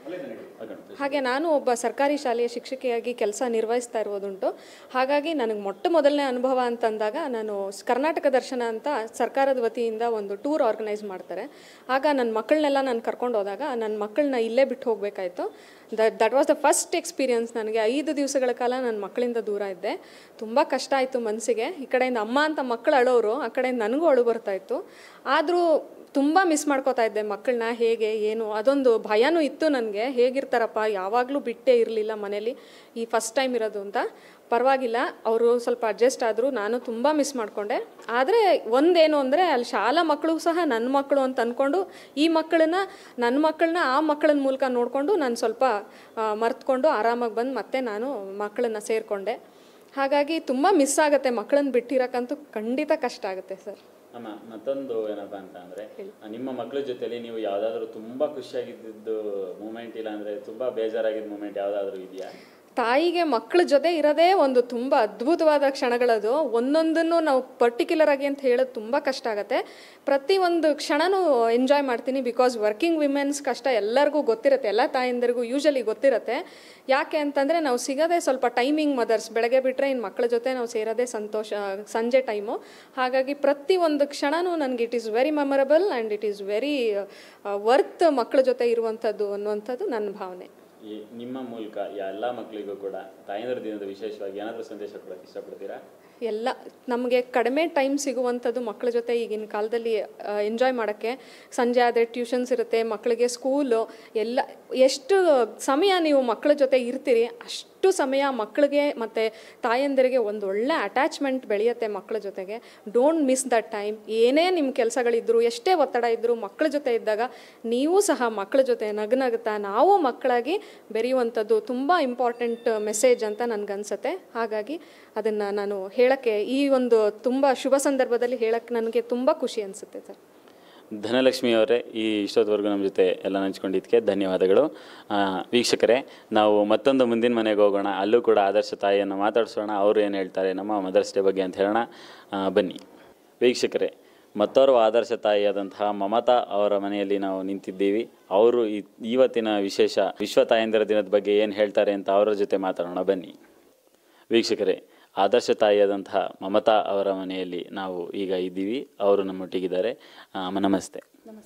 ಹಾಗೆ ನಾನು ಒಬ್ಬ ಸರ್ಕಾರಿ ಶಾಲೆಯ ಶಿಕ್ಷಕಿಯಾಗಿ ಕೆಲಸ ನಿರ್ವಹಿಸ್ತಾ ಇರೋದುಂಟು ಹಾಗಾಗಿ ನನಗೆ ಮೊಟ್ಟ ಮೊದಲನೇ ಅನುಭವ ಅಂತಂದಾಗ ನಾನು ಸ್- ಕರ್ನಾಟಕ ದರ್ಶನ ಅಂತ ಸರ್ಕಾರದ ವತಿಯಿಂದ ಒಂದು ಟೂರ್ ಆರ್ಗನೈಸ್ ಮಾಡ್ತಾರೆ ಆಗ ನನ್ನ ಮಕ್ಕಳನ್ನೆಲ್ಲ ನಾನು ಕರ್ಕೊಂಡು ಹೋದಾಗ ನನ್ನ ಮಕ್ಕಳನ್ನ ಇಲ್ಲೇ ಬಿಟ್ಟು ಹೋಗಬೇಕಾಯ್ತು that that was the first experience ನನಗೆ ಐದು ದಿವಸಗಳ ಕಾಲ ನನ್ನ ಮಕ್ಕಳಿಂದ ದೂರ ಇದ್ದೆ ತುಂಬ ಕಷ್ಟ ಆಯಿತು ಮನಸ್ಸಿಗೆ ಈ ಕಡೆಯಿಂದ ಅಮ್ಮ ಅಂತ ಮಕ್ಕಳು ಅಳೋರು ಆ ಕಡೆಯಿಂದ ನನಗೂ ಅಳು ಬರ್ತಾ ಇತ್ತು ಆದರೂ ತುಂಬ ಮಿಸ್ ಮಾಡ್ಕೋತಾ ಇದ್ದೆ ಮಕ್ಕಳನ್ನ ಹೇಗೆ ಏನು ಅದೊಂದು ಭಯನೂ ಇತ್ತು ನನಗೆ ಹೇಗಿರ್ತಾರಪ್ಪ ಯಾವಾಗಲೂ ಬಿಟ್ಟೇ ಇರಲಿಲ್ಲ ಮನೇಲಿ ಈ ಫಸ್ಟ್ ಟೈಮ್ ಇರೋದು ಅಂತ ಪರವಾಗಿಲ್ಲ ಅವರು ಸ್ವಲ್ಪ ಅಡ್ಜಸ್ಟ್ ಆದರು ನಾನು ತುಂಬ ಮಿಸ್ ಮಾಡಿಕೊಂಡೆ ಆದರೆ ಒಂದೇನು ಅಂದರೆ ಅಲ್ಲಿ ಶಾಲಾ ಮಕ್ಕಳು ಸಹ ನನ್ನ ಮಕ್ಕಳು ಅಂತ ಅಂದ್ಕೊಂಡು ಈ ಮಕ್ಕಳನ್ನ ನನ್ನ ಮಕ್ಕಳನ್ನ ಆ ಮಕ್ಕಳ ಮೂಲಕ ನೋಡಿಕೊಂಡು ನಾನು ಸ್ವಲ್ಪ ಮರ್ತ್ಕೊಂಡು ಆರಾಮಾಗಿ ಬಂದು ಮತ್ತೆ ನಾನು ಮಕ್ಕಳನ್ನ ಸೇರಿಕೊಂಡೆ ಹಾಗಾಗಿ ತುಂಬ ಮಿಸ್ ಆಗುತ್ತೆ ಮಕ್ಕಳನ್ನ ಬಿಟ್ಟಿರೋಕ್ಕಂತೂ ಖಂಡಿತ ಕಷ್ಟ ಆಗುತ್ತೆ ಸರ್ ಅಮ್ಮ ಮತ್ತೊಂದು ಏನಪ್ಪ ಅಂತ ಅಂದ್ರೆ ನಿಮ್ಮ ಮಕ್ಕಳ ಜೊತೆಲಿ ನೀವು ಯಾವ್ದಾದ್ರು ತುಂಬಾ ಖುಷಿಯಾಗಿದ್ದು ಮೂಮೆಂಟ್ ಇಲ್ಲ ಅಂದ್ರೆ ತುಂಬಾ ಬೇಜಾರಾಗಿದ್ದ ಮೂಮೆಂಟ್ ಯಾವ್ದಾದ್ರು ಇದೆಯಾ ತಾಯಿಗೆ ಮಕ್ಕಳ ಜೊತೆ ಇರೋದೇ ಒಂದು ತುಂಬ ಅದ್ಭುತವಾದ ಕ್ಷಣಗಳದು ಒಂದೊಂದನ್ನು ನಾವು ಪರ್ಟಿಕ್ಯುಲರ್ ಆಗಿ ಅಂತ ಹೇಳೋದು ತುಂಬ ಕಷ್ಟ ಆಗುತ್ತೆ ಪ್ರತಿ ಒಂದು ಕ್ಷಣನೂ ಎಂಜಾಯ್ ಮಾಡ್ತೀನಿ ಬಿಕಾಸ್ ವರ್ಕಿಂಗ್ ವಿಮೆನ್ಸ್ ಕಷ್ಟ ಎಲ್ಲರಿಗೂ ಗೊತ್ತಿರುತ್ತೆ ಎಲ್ಲ ತಾಯಂದಿರಿಗೂ ಯೂಶಲಿ ಗೊತ್ತಿರುತ್ತೆ ಯಾಕೆ ಅಂತಂದರೆ ನಾವು ಸಿಗೋದೇ ಸ್ವಲ್ಪ ಟೈಮಿಂಗ್ ಮದರ್ಸ್ ಬೆಳಗ್ಗೆ ಬಿಟ್ಟರೆ ಇನ್ನು ಮಕ್ಕಳ ಜೊತೆ ನಾವು ಸೇರೋದೇ ಸಂತೋಷ ಸಂಜೆ ಟೈಮು ಹಾಗಾಗಿ ಪ್ರತಿ ಒಂದು ಕ್ಷಣನೂ ನನಗೆ it is very memorable and it is very worth ಮಕ್ಕಳ ಜೊತೆ ಇರುವಂಥದ್ದು ಅನ್ನುವಂಥದ್ದು ನನ್ನ ಭಾವನೆ ಈ ನಿಮ್ಮ ಮೂಲಕ ಎಲ್ಲ ಮಕ್ಕಳಿಗೂ ಕೂಡ ತಾಯಂದ್ರ ದಿನದ ವಿಶೇಷವಾಗಿ ಏನಾದರೂ ಸಂದೇಶ ಕೊಡಕ್ಕೆ ಇಷ್ಟಪಡ್ತೀರಾ ಎಲ್ಲ ನಮಗೆ ಕಡಿಮೆ ಟೈಮ್ ಸಿಗುವಂಥದ್ದು ಮಕ್ಕಳ ಜೊತೆ ಈಗಿನ ಕಾಲದಲ್ಲಿ ಎಂಜಾಯ್ ಮಾಡೋಕ್ಕೆ ಸಂಜೆ ಆದರೆ ಟ್ಯೂಷನ್ಸ್ ಇರುತ್ತೆ ಮಕ್ಕಳಿಗೆ ಸ್ಕೂಲು ಎಲ್ಲ ಎಷ್ಟು ಸಮಯ ನೀವು ಮಕ್ಕಳ ಜೊತೆ ಇರ್ತೀರಿ ಅಷ್ಟು ಸಮಯ ಮಕ್ಕಳಿಗೆ ಮತ್ತು ತಾಯಂದಿರಿಗೆ ಒಂದು ಒಳ್ಳೆ ಅಟ್ಯಾಚ್ಮೆಂಟ್ ಬೆಳೆಯುತ್ತೆ ಮಕ್ಕಳ ಜೊತೆಗೆ ಡೋಂಟ್ ಮಿಸ್ ದಟ್ ಟೈಮ್ ಏನೇ ನಿಮ್ಮ ಕೆಲಸಗಳಿದ್ರು ಎಷ್ಟೇ ಒತ್ತಡ ಇದ್ದರೂ ಮಕ್ಕಳ ಜೊತೆ ಇದ್ದಾಗ ನೀವು ಸಹ ಮಕ್ಕಳ ಜೊತೆ ನಗನಗುತ್ತಾ ನಾವು ಮಕ್ಕಳಾಗಿ ಬೆರೆಯುವಂಥದ್ದು ತುಂಬ ಇಂಪಾರ್ಟೆಂಟ್ ಮೆಸೇಜ್ ಅಂತ ನನಗನ್ಸುತ್ತೆ ಹಾಗಾಗಿ ಅದನ್ನು ನಾನು ಹೇಳೋಕ್ಕೆ ಈ ಒಂದು ತುಂಬ ಶುಭ ಸಂದರ್ಭದಲ್ಲಿ ಹೇಳೋಕ್ಕೆ ನನಗೆ ತುಂಬ ಖುಷಿ ಅನಿಸುತ್ತೆ ಸರ್ ಧನಲಕ್ಷ್ಮಿ ಅವರೇ ಈ ಇಷ್ಟೊತ್ತವರೆಗೂ ನಮ್ಮ ಜೊತೆ ಎಲ್ಲ ಹಂಚ್ಕೊಂಡಿದ್ದಕ್ಕೆ ಧನ್ಯವಾದಗಳು ಆ, ವೀಕ್ಷಕರೇ ನಾವು ಮತ್ತೊಂದು ಮುಂದಿನ ಮನೆಗೆ ಹೋಗೋಣ ಅಲ್ಲೂ ಕೂಡ ಆದರ್ಶ ತಾಯಿಯನ್ನು ಮಾತಾಡಿಸೋಣ ಅವರು ಏನು ಹೇಳ್ತಾರೆ ನಮ್ಮ ಮದರ್ಸ್ ಡೇ ಬಗ್ಗೆ ಅಂತ ಹೇಳೋಣ ಆ, ಬನ್ನಿ ವೀಕ್ಷಕರೇ ಮತ್ತೋರ್ವ ಆದರ್ಶ ತಾಯಿಯಾದಂತಹ ಮಮತಾ ಅವರ ಮನೆಯಲ್ಲಿ ನಾವು ನಿಂತಿದ್ದೀವಿ ಅವರು ಈ- ಇವತ್ತಿನ ವಿಶೇಷ ವಿಶ್ವ ತಾಯಂದಿರ ದಿನದ ಬಗ್ಗೆ ಏನು ಹೇಳ್ತಾರೆ ಅಂತ ಅವರ ಜೊತೆ ಮಾತಾಡೋಣ ಬನ್ನಿ ವೀಕ್ಷಕರೇ ಆದರ್ಶ ತಾಯಿಯಾದಂತಹ ಮಮತಾ ಅವರ ಮನೆಯಲ್ಲಿ ನಾವು ಈಗ ಇದ್ದೀವಿ ಅವರು ನಮ್ಮೊಟ್ಟಿಗಿದ್ದಾರೆ ಆ, ಅಮ್ಮ ನಮಸ್ತೆ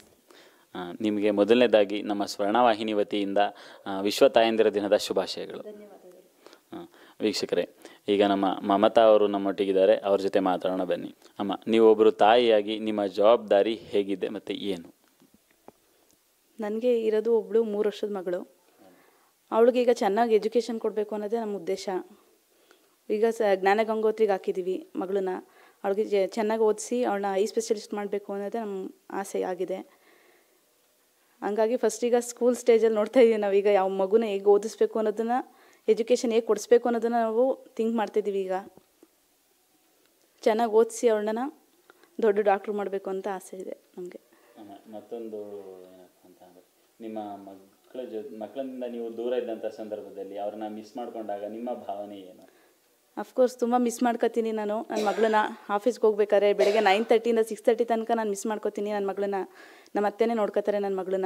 ಆ, ನಿಮಗೆ ಮೊದಲನೇದಾಗಿ ನಮ್ಮ ಸ್ವರ್ಣವಾಹಿನಿ ವತಿಯಿಂದ ಆ, ವಿಶ್ವ ತಾಯಂದಿರ ದಿನದ ಶುಭಾಶಯಗಳು ಆ, ವೀಕ್ಷಕರೇ ಈಗ ನಮ್ಮ ಮಮತಾ ಅವರು ನಮ್ಮೊಟ್ಟಿಗಿದ್ದಾರೆ ಅವ್ರ ಜೊತೆ ಮಾತಾಡೋಣ ಬನ್ನಿ ಅಮ್ಮ ನೀವೊಬ್ಬರು ತಾಯಿಯಾಗಿ ನಿಮ್ಮ ಜವಾಬ್ದಾರಿ ಹೇಗಿದೆ ಮತ್ತು ಏನು ನನಗೆ ಇರೋದು ಒಬ್ಬಳು ಮೂರು ವರ್ಷದ ಮಗಳು ಅವಳಿಗೆ ಈಗ ಚೆನ್ನಾಗಿ ಎಜುಕೇಷನ್ ಕೊಡಬೇಕು ಅನ್ನೋದೇ ನಮ್ಮ ಉದ್ದೇಶ ಈಗ ಸ ಜ್ಞಾನ ಗಂಗೋತ್ರಿಗೆ ಹಾಕಿದ್ದೀವಿ ಮಗಳನ್ನ ಅವಳಿಗೆ ಜೆ- ಚೆನ್ನಾಗಿ ಓದಿಸಿ ಅವಳನ್ನ ಐ ಸ್ಪೆಷಲಿಸ್ಟ್ ಮಾಡಬೇಕು ಅನ್ನೋದೇ ನಮ್ಮ ಆಸೆ ಆಗಿದೆ ಹಂಗಾಗಿ ಫಸ್ಟ್ ಈಗ ಸ್ಕೂಲ್ ಸ್ಟೇಜಲ್ಲಿ ನೋಡ್ತಾ ಇದ್ದೀವಿ ನಾವೀಗ ಯಾವ ಮಗುನ ಹೇಗೆ ಓದಿಸ್ಬೇಕು ಅನ್ನೋದನ್ನು ಎಜುಕೇಷನ್ ಹೇಗೆ ಕೊಡಿಸ್ಬೇಕು ಅನ್ನೋದನ್ನು ನಾವು ಥಿಂಕ್ ಮಾಡ್ತಿದ್ದೀವಿ ಈಗ ಚೆನ್ನಾಗಿ ಓದಿಸಿ ಅವಳನ್ನ ದೊಡ್ಡ ಡಾಕ್ಟ್ರು ಮಾಡಬೇಕು ಅಂತ ಆಸೆ ಇದೆ ನಮಗೆ ಅಮ್ಮ, ಮತ್ತೊಂದು ಏನಪ್ಪ ಅಂತ ಅಂದರೆ ನಿಮ್ಮ ಮಕ್ಕಳ ಜೊ ಮಕ್ಕಳಿಂದ ನೀವು ದೂರ ಇದ್ದಂಥ ಸಂದರ್ಭದಲ್ಲಿ ಅವ್ರನ್ನ ಮಿಸ್ ಮಾಡ್ಕೊಂಡಾಗ ನಿಮ್ಮ ಭಾವನೆ ಏನು ಅಫ್ಕೋರ್ಸ್ ತುಂಬ ಮಿಸ್ ಮಾಡ್ಕೋತೀನಿ ನಾನು ನನ್ನ ಮಗಳನ್ನ ಆಫೀಸ್ಗೆ ಹೋಗ್ಬೇಕಾದ್ರೆ ಬೆಳಗ್ಗೆ ನೈನ್ ತರ್ಟಿಯಿಂದ ಸಿಕ್ಸ್ ತರ್ಟಿ ತನಕ ನಾನು ಮಿಸ್ ಮಾಡ್ಕೋತೀನಿ ನನ್ನ ಮಗಳನ್ನ ನಮ್ಮ ಅತ್ತೆನೇ ನೋಡ್ಕೋತಾರೆ ನನ್ನ ಮಗಳನ್ನ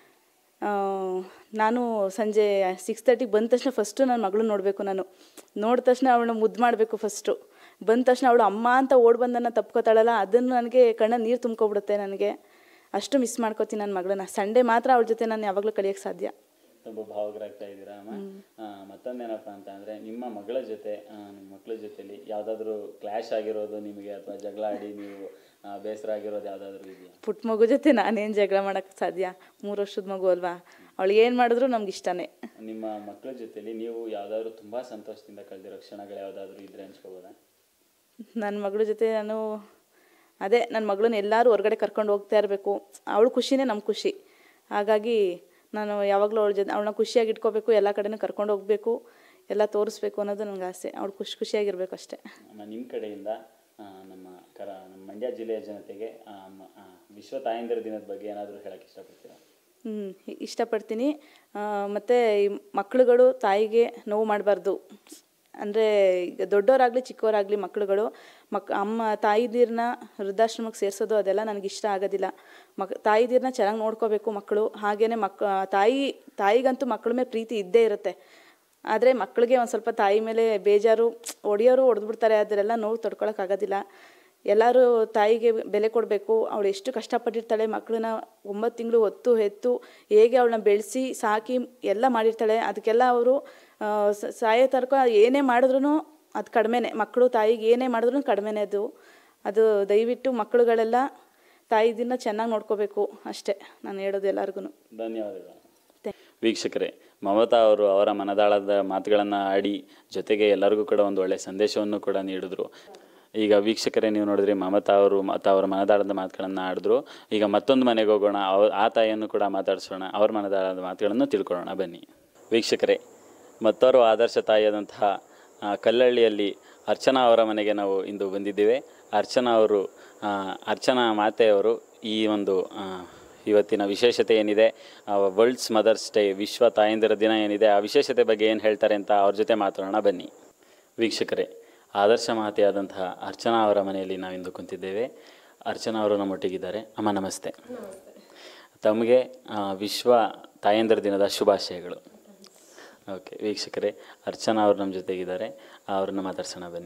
ನಾನು ಸಂಜೆ ಸಿಕ್ಸ್ ತರ್ಟಿಗೆ ಬಂದ ತಕ್ಷಣ ಫಸ್ಟು ನನ್ನ ಮಗಳನ್ನ ನೋಡಬೇಕು ನಾನು ನೋಡಿದ ತಕ್ಷಣ ಅವಳನ್ನ ಮುದ್ದು ಮಾಡಬೇಕು ಫಸ್ಟು ಬಂದ ತಕ್ಷಣ ಅವಳು ಅಮ್ಮ ಅಂತ ಓಡ್ ಬಂದನ್ನು ತಪ್ಕೋತಾಳಲ್ಲ ಅದನ್ನು ನನಗೆ ಕಣ್ಣ ನೀರು ತುಂಬ್ಕೊಬಿಡುತ್ತೆ ನನಗೆ ಅಷ್ಟು ಮಿಸ್ ಮಾಡ್ಕೋತೀನಿ ನನ್ನ ಮಗಳನ್ನ ಸಂಡೇ ಮಾತ್ರ ಅವಳ ಜೊತೆ ನಾನು ಯಾವಾಗಲೂ ಕಳಿಯೋಕ್ಕೆ ಸಾಧ್ಯ ತುಂಬ ಭಾವಗ್ರಾಗ್ತಾ ಇದ್ದೀರಾ ಅಮ್ಮ ಆ, ಮತ್ತೊಂದೇನಪ್ಪ ಅಂತ ಅಂದರೆ ನಿಮ್ಮ ಮಗಳ ಜೊತೆ ಆ, ನಿಮ್ಮ ಮಕ್ಕಳ ಜೊತೆಲಿ ಯಾವುದಾದ್ರೂ ಕ್ಲ್ಯಾಶ್ ಆಗಿರೋದು ನಿಮಗೆ ಅಥವಾ ಜಗಳ ಆಡಿ ನೀವು ಆ, ಬೇಸರ ಆಗಿರೋದು ಯಾವುದಾದ್ರೂ ಇದೆಯಾ ಪುಟ್ಟ ಮಗು ಜೊತೆ ನಾನೇನು ಜಗಳ ಮಾಡೋಕ್ಕೆ ಸಾಧ್ಯ ಮೂರು ವರ್ಷದ ಮಗು ಅಲ್ವಾ ಅವಳು ಏನು ಮಾಡಿದ್ರು ನಮ್ಗೆ ಇಷ್ಟನೇ ನಿಮ್ಮ ಮಕ್ಕಳ ಜೊತೆಲಿ ನೀವು ಯಾವುದಾದ್ರೂ ತುಂಬ ಸಂತೋಷದಿಂದ ಕಳೆದಿರೋ ಕ್ಷಣಗಳು ಯಾವುದಾದ್ರೂ ಇದ್ರೆ ಹಂಚ್ಕೋಬೋದಾ ನನ್ನ ಮಗಳ ಜೊತೆ ನಾನು ಅದೇ ನನ್ನ ಮಗಳನ್ನ ಎಲ್ಲರೂ ಹೊರಗಡೆ ಕರ್ಕೊಂಡು ಹೋಗ್ತಾ ಇರಬೇಕು ಅವಳು ಖುಷಿನೇ ನಮ್ಮ ಖುಷಿ ಹಾಗಾಗಿ ನಾನು ಯಾವಾಗಲೂ ಅವಳ ಜೊತೆ ಅವಳನ್ನ ಖುಷಿಯಾಗಿ ಇಟ್ಕೋಬೇಕು ಎಲ್ಲ ಕಡೆನೂ ಕರ್ಕೊಂಡು ಹೋಗಬೇಕು ಎಲ್ಲ ತೋರಿಸ್ಬೇಕು ಅನ್ನೋದು ನನಗೆ ಆಸೆ ಅವಳು ಖುಷಿ ಖುಷಿಯಾಗಿರ್ಬೇಕು ಅಷ್ಟೇ ಅಮ್ಮ ನಿಮ್ಮ ಕಡೆಯಿಂದ ಆ, ನಮ್ಮ ಕರ ನಮ್ಮ ಮಂಡ್ಯ ಜಿಲ್ಲೆಯ ಜನತೆಗೆ ಆ, ಮ- ಆ, ವಿಶ್ವ ತಾಯಂದಿರ ದಿನದ ಬಗ್ಗೆ ಏನಾದರೂ ಹೇಳಕ್ಕೆ ಇಷ್ಟಪಡ್ತೀರಾ ಹ್ಮ್, ಇ- ಇಷ್ಟಪಡ್ತೀನಿ ಮತ್ತು ಈ ಮಕ್ಕಳುಗಳು ತಾಯಿಗೆ ನೋವು ಮಾಡಬಾರ್ದು ಅಂದರೆ ಈಗ ದೊಡ್ಡವರಾಗಲಿ ಚಿಕ್ಕವರಾಗಲಿ ಮಕ್ಕಳುಗಳು ಮಕ್ ಅಮ್ಮ ತಾಯಿದೀರನ್ನ ವೃದ್ಧಾಶ್ರಮಕ್ಕೆ ಸೇರಿಸೋದು ಅದೆಲ್ಲ ನನಗೆ ಇಷ್ಟ ಆಗೋದಿಲ್ಲ ಮಕ್ ತಾಯಿದೀರನ್ನ ಚೆನ್ನಾಗಿ ನೋಡ್ಕೋಬೇಕು ಮಕ್ಕಳು ಹಾಗೆಯೇ ಮಕ್ ತಾಯಿ ತಾಯಿಗಂತೂ ಮಕ್ಕಳ ಮೇಲೆ ಪ್ರೀತಿ ಇದ್ದೇ ಇರುತ್ತೆ ಆದರೆ ಮಕ್ಕಳಿಗೆ ಒಂದು ಸ್ವಲ್ಪ ತಾಯಿ ಮೇಲೆ ಬೇಜಾರು ಹೊಡೆಯೋರು ಹೊಡೆದ್ಬಿಡ್ತಾರೆ ಅದರೆಲ್ಲ ನೋವು ತಡ್ಕೊಳಕ್ಕಾಗೋದಿಲ್ಲ ಎಲ್ಲರೂ ತಾಯಿಗೆ ಬೆಲೆ ಕೊಡಬೇಕು ಅವಳು ಎಷ್ಟು ಕಷ್ಟಪಟ್ಟಿರ್ತಾಳೆ ಮಕ್ಕಳನ್ನ ಒಂಬತ್ತು ತಿಂಗಳು ಹೊತ್ತು ಹೆತ್ತು ಹೇಗೆ ಅವಳನ್ನ ಬೆಳೆಸಿ ಸಾಕಿ ಎಲ್ಲ ಮಾಡಿರ್ತಾಳೆ ಅದಕ್ಕೆಲ್ಲ ಅವರು ಸಾಯೋ ತನಕ ಏನೇ ಮಾಡಿದ್ರು ಅದು ಕಡಿಮೆನೆ ಮಕ್ಕಳು ತಾಯಿಗೆ ಏನೇ ಮಾಡಿದ್ರು ಕಡಿಮೆನೆ ಅದು ಅದು ದಯವಿಟ್ಟು ಮಕ್ಕಳುಗಳೆಲ್ಲ ತಾಯಿ ದಿನ ಚೆನ್ನಾಗಿ ನೋಡ್ಕೋಬೇಕು ಅಷ್ಟೇ ನಾನು ಹೇಳೋದು ಎಲ್ಲರಿಗೂ ಧನ್ಯವಾದಗಳು ವೀಕ್ಷಕರೇ ಮಮತಾ ಅವರು ಅವರ ಮನದಾಳದ ಮಾತುಗಳನ್ನು ಆಡಿ ಜೊತೆಗೆ ಎಲ್ಲರಿಗೂ ಕೂಡ ಒಂದು ಒಳ್ಳೆಯ ಸಂದೇಶವನ್ನು ಕೂಡ ನೀಡಿದ್ರು ಈಗ ವೀಕ್ಷಕರೇ ನೀವು ನೋಡಿದ್ರಿ ಮಮತಾ ಅವರು ಮತ್ತು ಅವರ ಮನದಾಳದ ಮಾತುಗಳನ್ನು ಆಡಿದ್ರು ಈಗ ಮತ್ತೊಂದು ಮನೆಗೆ ಹೋಗೋಣ ಅವ ಆ ತಾಯಿಯನ್ನು ಕೂಡ ಮಾತಾಡಿಸೋಣ ಅವ್ರ ಮನದಾಳದ ಮಾತುಗಳನ್ನು ತಿಳ್ಕೊಳ್ಳೋಣ ಬನ್ನಿ ವೀಕ್ಷಕರೇ ಮತ್ತೋರ್ವ ಆದರ್ಶ ತಾಯಿಯಾದಂತಹ ಆ, ಕಲ್ಲಳ್ಳಿಯಲ್ಲಿ ಅರ್ಚನಾ ಅವರ ಮನೆಗೆ ನಾವು ಇಂದು ಬಂದಿದ್ದೇವೆ ಅರ್ಚನಾ ಅವರು ಆ, ಅರ್ಚನಾ ಮಾತೆಯವರು ಈ ಒಂದು ಆ, ಇವತ್ತಿನ ವಿಶೇಷತೆ ಏನಿದೆ ವರ್ಲ್ಡ್ಸ್ ಮದರ್ಸ್ ಡೇ ವಿಶ್ವ ತಾಯಂದಿರ ದಿನ ಏನಿದೆ ಆ ವಿಶೇಷತೆ ಬಗ್ಗೆ ಏನು ಹೇಳ್ತಾರೆ ಅಂತ ಅವ್ರ ಜೊತೆ ಮಾತಾಡೋಣ ಬನ್ನಿ ವೀಕ್ಷಕರೇ ಆದರ್ಶ ಮಾತೆಯಾದಂತಹ ಅರ್ಚನಾ ಅವರ ಮನೆಯಲ್ಲಿ ನಾವಿಂದು ಕುಂತಿದ್ದೇವೆ ಅರ್ಚನಾ ಅವರು ನಮ್ಮೊಟ್ಟಿಗಿದ್ದಾರೆ ಅಮ್ಮ ನಮಸ್ತೆ ತಮಗೆ ಆ, ವಿಶ್ವ ತಾಯಂದಿರ ದಿನದ ಶುಭಾಶಯಗಳು ಓಕೆ ವೀಕ್ಷಕರೇ ಅರ್ಚನಾ ಅವರು ನಮ್ಮ ಜೊತೆಗಿದ್ದಾರೆ ಅವ್ರನ್ನ ಮಾತಾಡ್ಸೋಣ ಬನ್ನಿ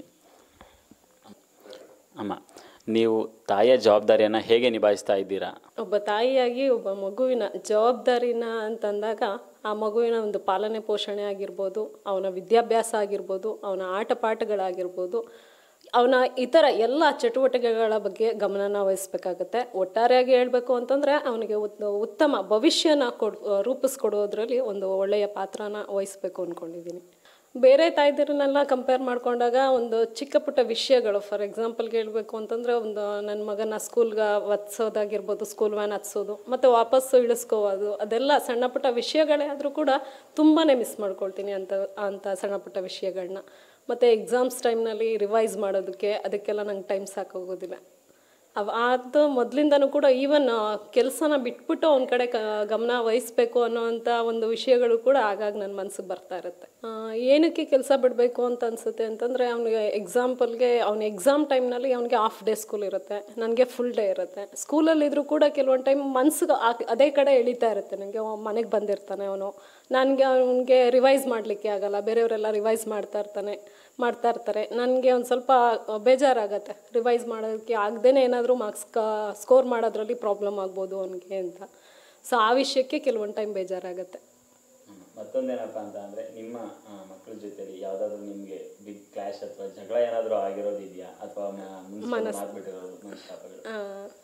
ಅಮ್ಮ ನೀವು ತಾಯಿಯ ಜವಾಬ್ದಾರಿಯನ್ನು ಹೇಗೆ ನಿಭಾಯಿಸ್ತಾ ಇದ್ದೀರಾ ಒಬ್ಬ ತಾಯಿಯಾಗಿ ಒಬ್ಬ ಮಗುವಿನ ಜವಾಬ್ದಾರಿನ ಅಂತಂದಾಗ ಆ ಮಗುವಿನ ಒಂದು ಪಾಲನೆ ಪೋಷಣೆ ಆಗಿರ್ಬೋದು ಅವನ ವಿದ್ಯಾಭ್ಯಾಸ ಆಗಿರ್ಬೋದು ಅವನ ಆಟ ಪಾಠಗಳಾಗಿರ್ಬೋದು ಅವನ ಇತರ ಎಲ್ಲ ಚಟುವಟಿಕೆಗಳ ಬಗ್ಗೆ ಗಮನನ ವಹಿಸ್ಬೇಕಾಗತ್ತೆ ಒಟ್ಟಾರೆಯಾಗಿ ಹೇಳಬೇಕು ಅಂತಂದರೆ ಅವನಿಗೆ ಒಂದು ಉತ್ತಮ ಭವಿಷ್ಯನ ಕೊಡ್ ರೂಪಿಸ್ಕೊಡೋದ್ರಲ್ಲಿ ಒಂದು ಒಳ್ಳೆಯ ಪಾತ್ರನ ವಹಿಸ್ಬೇಕು ಅಂದ್ಕೊಂಡಿದ್ದೀನಿ ಬೇರೆ ತಾಯ್ದಿರನ್ನೆಲ್ಲ ಕಂಪೇರ್ ಮಾಡ್ಕೊಂಡಾಗ ಒಂದು ಚಿಕ್ಕ ಪುಟ್ಟ ವಿಷಯಗಳು ಫಾರ್ ಎಕ್ಸಾಂಪಲ್ಗೆ ಹೇಳಬೇಕು ಅಂತಂದರೆ ಒಂದು ನನ್ನ ಮಗನ ಸ್ಕೂಲ್ಗೆ ಹತ್ಸೋದಾಗಿರ್ಬೋದು ಸ್ಕೂಲ್ ವ್ಯಾನ್ ಹತ್ಸೋದು ಮತ್ತು ವಾಪಸ್ಸು ಇಳಿಸ್ಕೋಬೋದು ಅದೆಲ್ಲ ಸಣ್ಣ ಪುಟ್ಟ ವಿಷಯಗಳೇ ಆದರೂ ಕೂಡ ತುಂಬಾ ಮಿಸ್ ಮಾಡ್ಕೊಳ್ತೀನಿ ಅಂತ ಅಂಥ ಸಣ್ಣ ಪುಟ್ಟ ವಿಷಯಗಳನ್ನ ಮತ್ತು ಎಕ್ಸಾಮ್ಸ್ ಟೈಮ್ನಲ್ಲಿ ರಿವೈಸ್ ಮಾಡೋದಕ್ಕೆ ಅದಕ್ಕೆಲ್ಲ ನಂಗೆ ಟೈಮ್ ಸಾಕಾಗೋದಿಲ್ಲ ಅವ ಅದು ಮೊದಲಿಂದನೂ ಕೂಡ ಈವನ್ ಕೆಲಸನ ಬಿಟ್ಬಿಟ್ಟು ಅವ್ನ ಕಡೆ ಕ ಗಮನ ವಹಿಸ್ಬೇಕು ಅನ್ನೋವಂಥ ಒಂದು ವಿಷಯಗಳು ಕೂಡ ಆಗಾಗ ನನ್ನ ಮನಸ್ಸಿಗೆ ಬರ್ತಾ ಇರುತ್ತೆ ಆ, ಏನಕ್ಕೆ ಕೆಲಸ ಬಿಡಬೇಕು ಅಂತ ಅನ್ಸುತ್ತೆ ಅಂತಂದರೆ ಅವನಿಗೆ ಎಕ್ಸಾಂಪಲ್ಗೆ ಅವ್ನ ಎಕ್ಸಾಮ್ ಟೈಮ್ನಲ್ಲಿ ಅವನಿಗೆ ಹಾಫ್ ಡೇ ಸ್ಕೂಲ್ ಇರುತ್ತೆ ನನಗೆ ಫುಲ್ ಡೇ ಇರುತ್ತೆ ಸ್ಕೂಲಲ್ಲಿದ್ದರೂ ಕೂಡ ಕೆಲವೊಂದು ಟೈಮ್ ಮನ್ಸಿಗೆ ಅದೇ ಕಡೆ ಎಳಿತಾ ಇರುತ್ತೆ ನನಗೆ ಮನೆಗೆ ಬಂದಿರ್ತಾನೆ ಅವನು ನನಗೆ ಅವನಿಗೆ ರಿವೈಸ್ ಮಾಡಲಿಕ್ಕೆ ಆಗಲ್ಲ ಬೇರೆಯವರೆಲ್ಲ ರಿವೈಸ್ ಮಾಡ್ತಾ ಇರ್ತಾನೆ ಮಾಡ್ತಾ ಇರ್ತಾರೆ ನನಗೆ ಒಂದು ಸ್ವಲ್ಪ ಬೇಜಾರಾಗತ್ತೆ ರಿವೈಸ್ ಮಾಡೋದಕ್ಕೆ ಆಗದೇ ಏನಾದರೂ ಮಾರ್ಕ್ಸ್ ಕ ಸ್ಕೋರ್ ಮಾಡೋದ್ರಲ್ಲಿ ಪ್ರಾಬ್ಲಮ್ ಆಗ್ಬೋದು ಅವನಿಗೆ ಅಂತ ಸೊ ಆ ವಿಷಯಕ್ಕೆ ಕೆಲವೊಂದು ಟೈಮ್ ಬೇಜಾರಾಗತ್ತೆ ಮತ್ತೊಂದೇನಪ್ಪ ಅಂತ ಅಂದರೆ ನಿಮ್ಮ ಮಕ್ಕಳ ಜೊತೆಲಿ ಯಾವುದಾದ್ರೂ ನಿಮಗೆ ಬಿಗ್ ಕ್ಲಾಶ್ ಅಥವಾ ಜಗಳ ಏನಾದರೂ ಆಗಿರೋದು ಇದೆಯಾ ಅಥವಾ ಮುಂಚೆ ಮಾತ್ಬಿಟ್ಟಿರೋದು ಮನಸ್ತಾಪಗಳು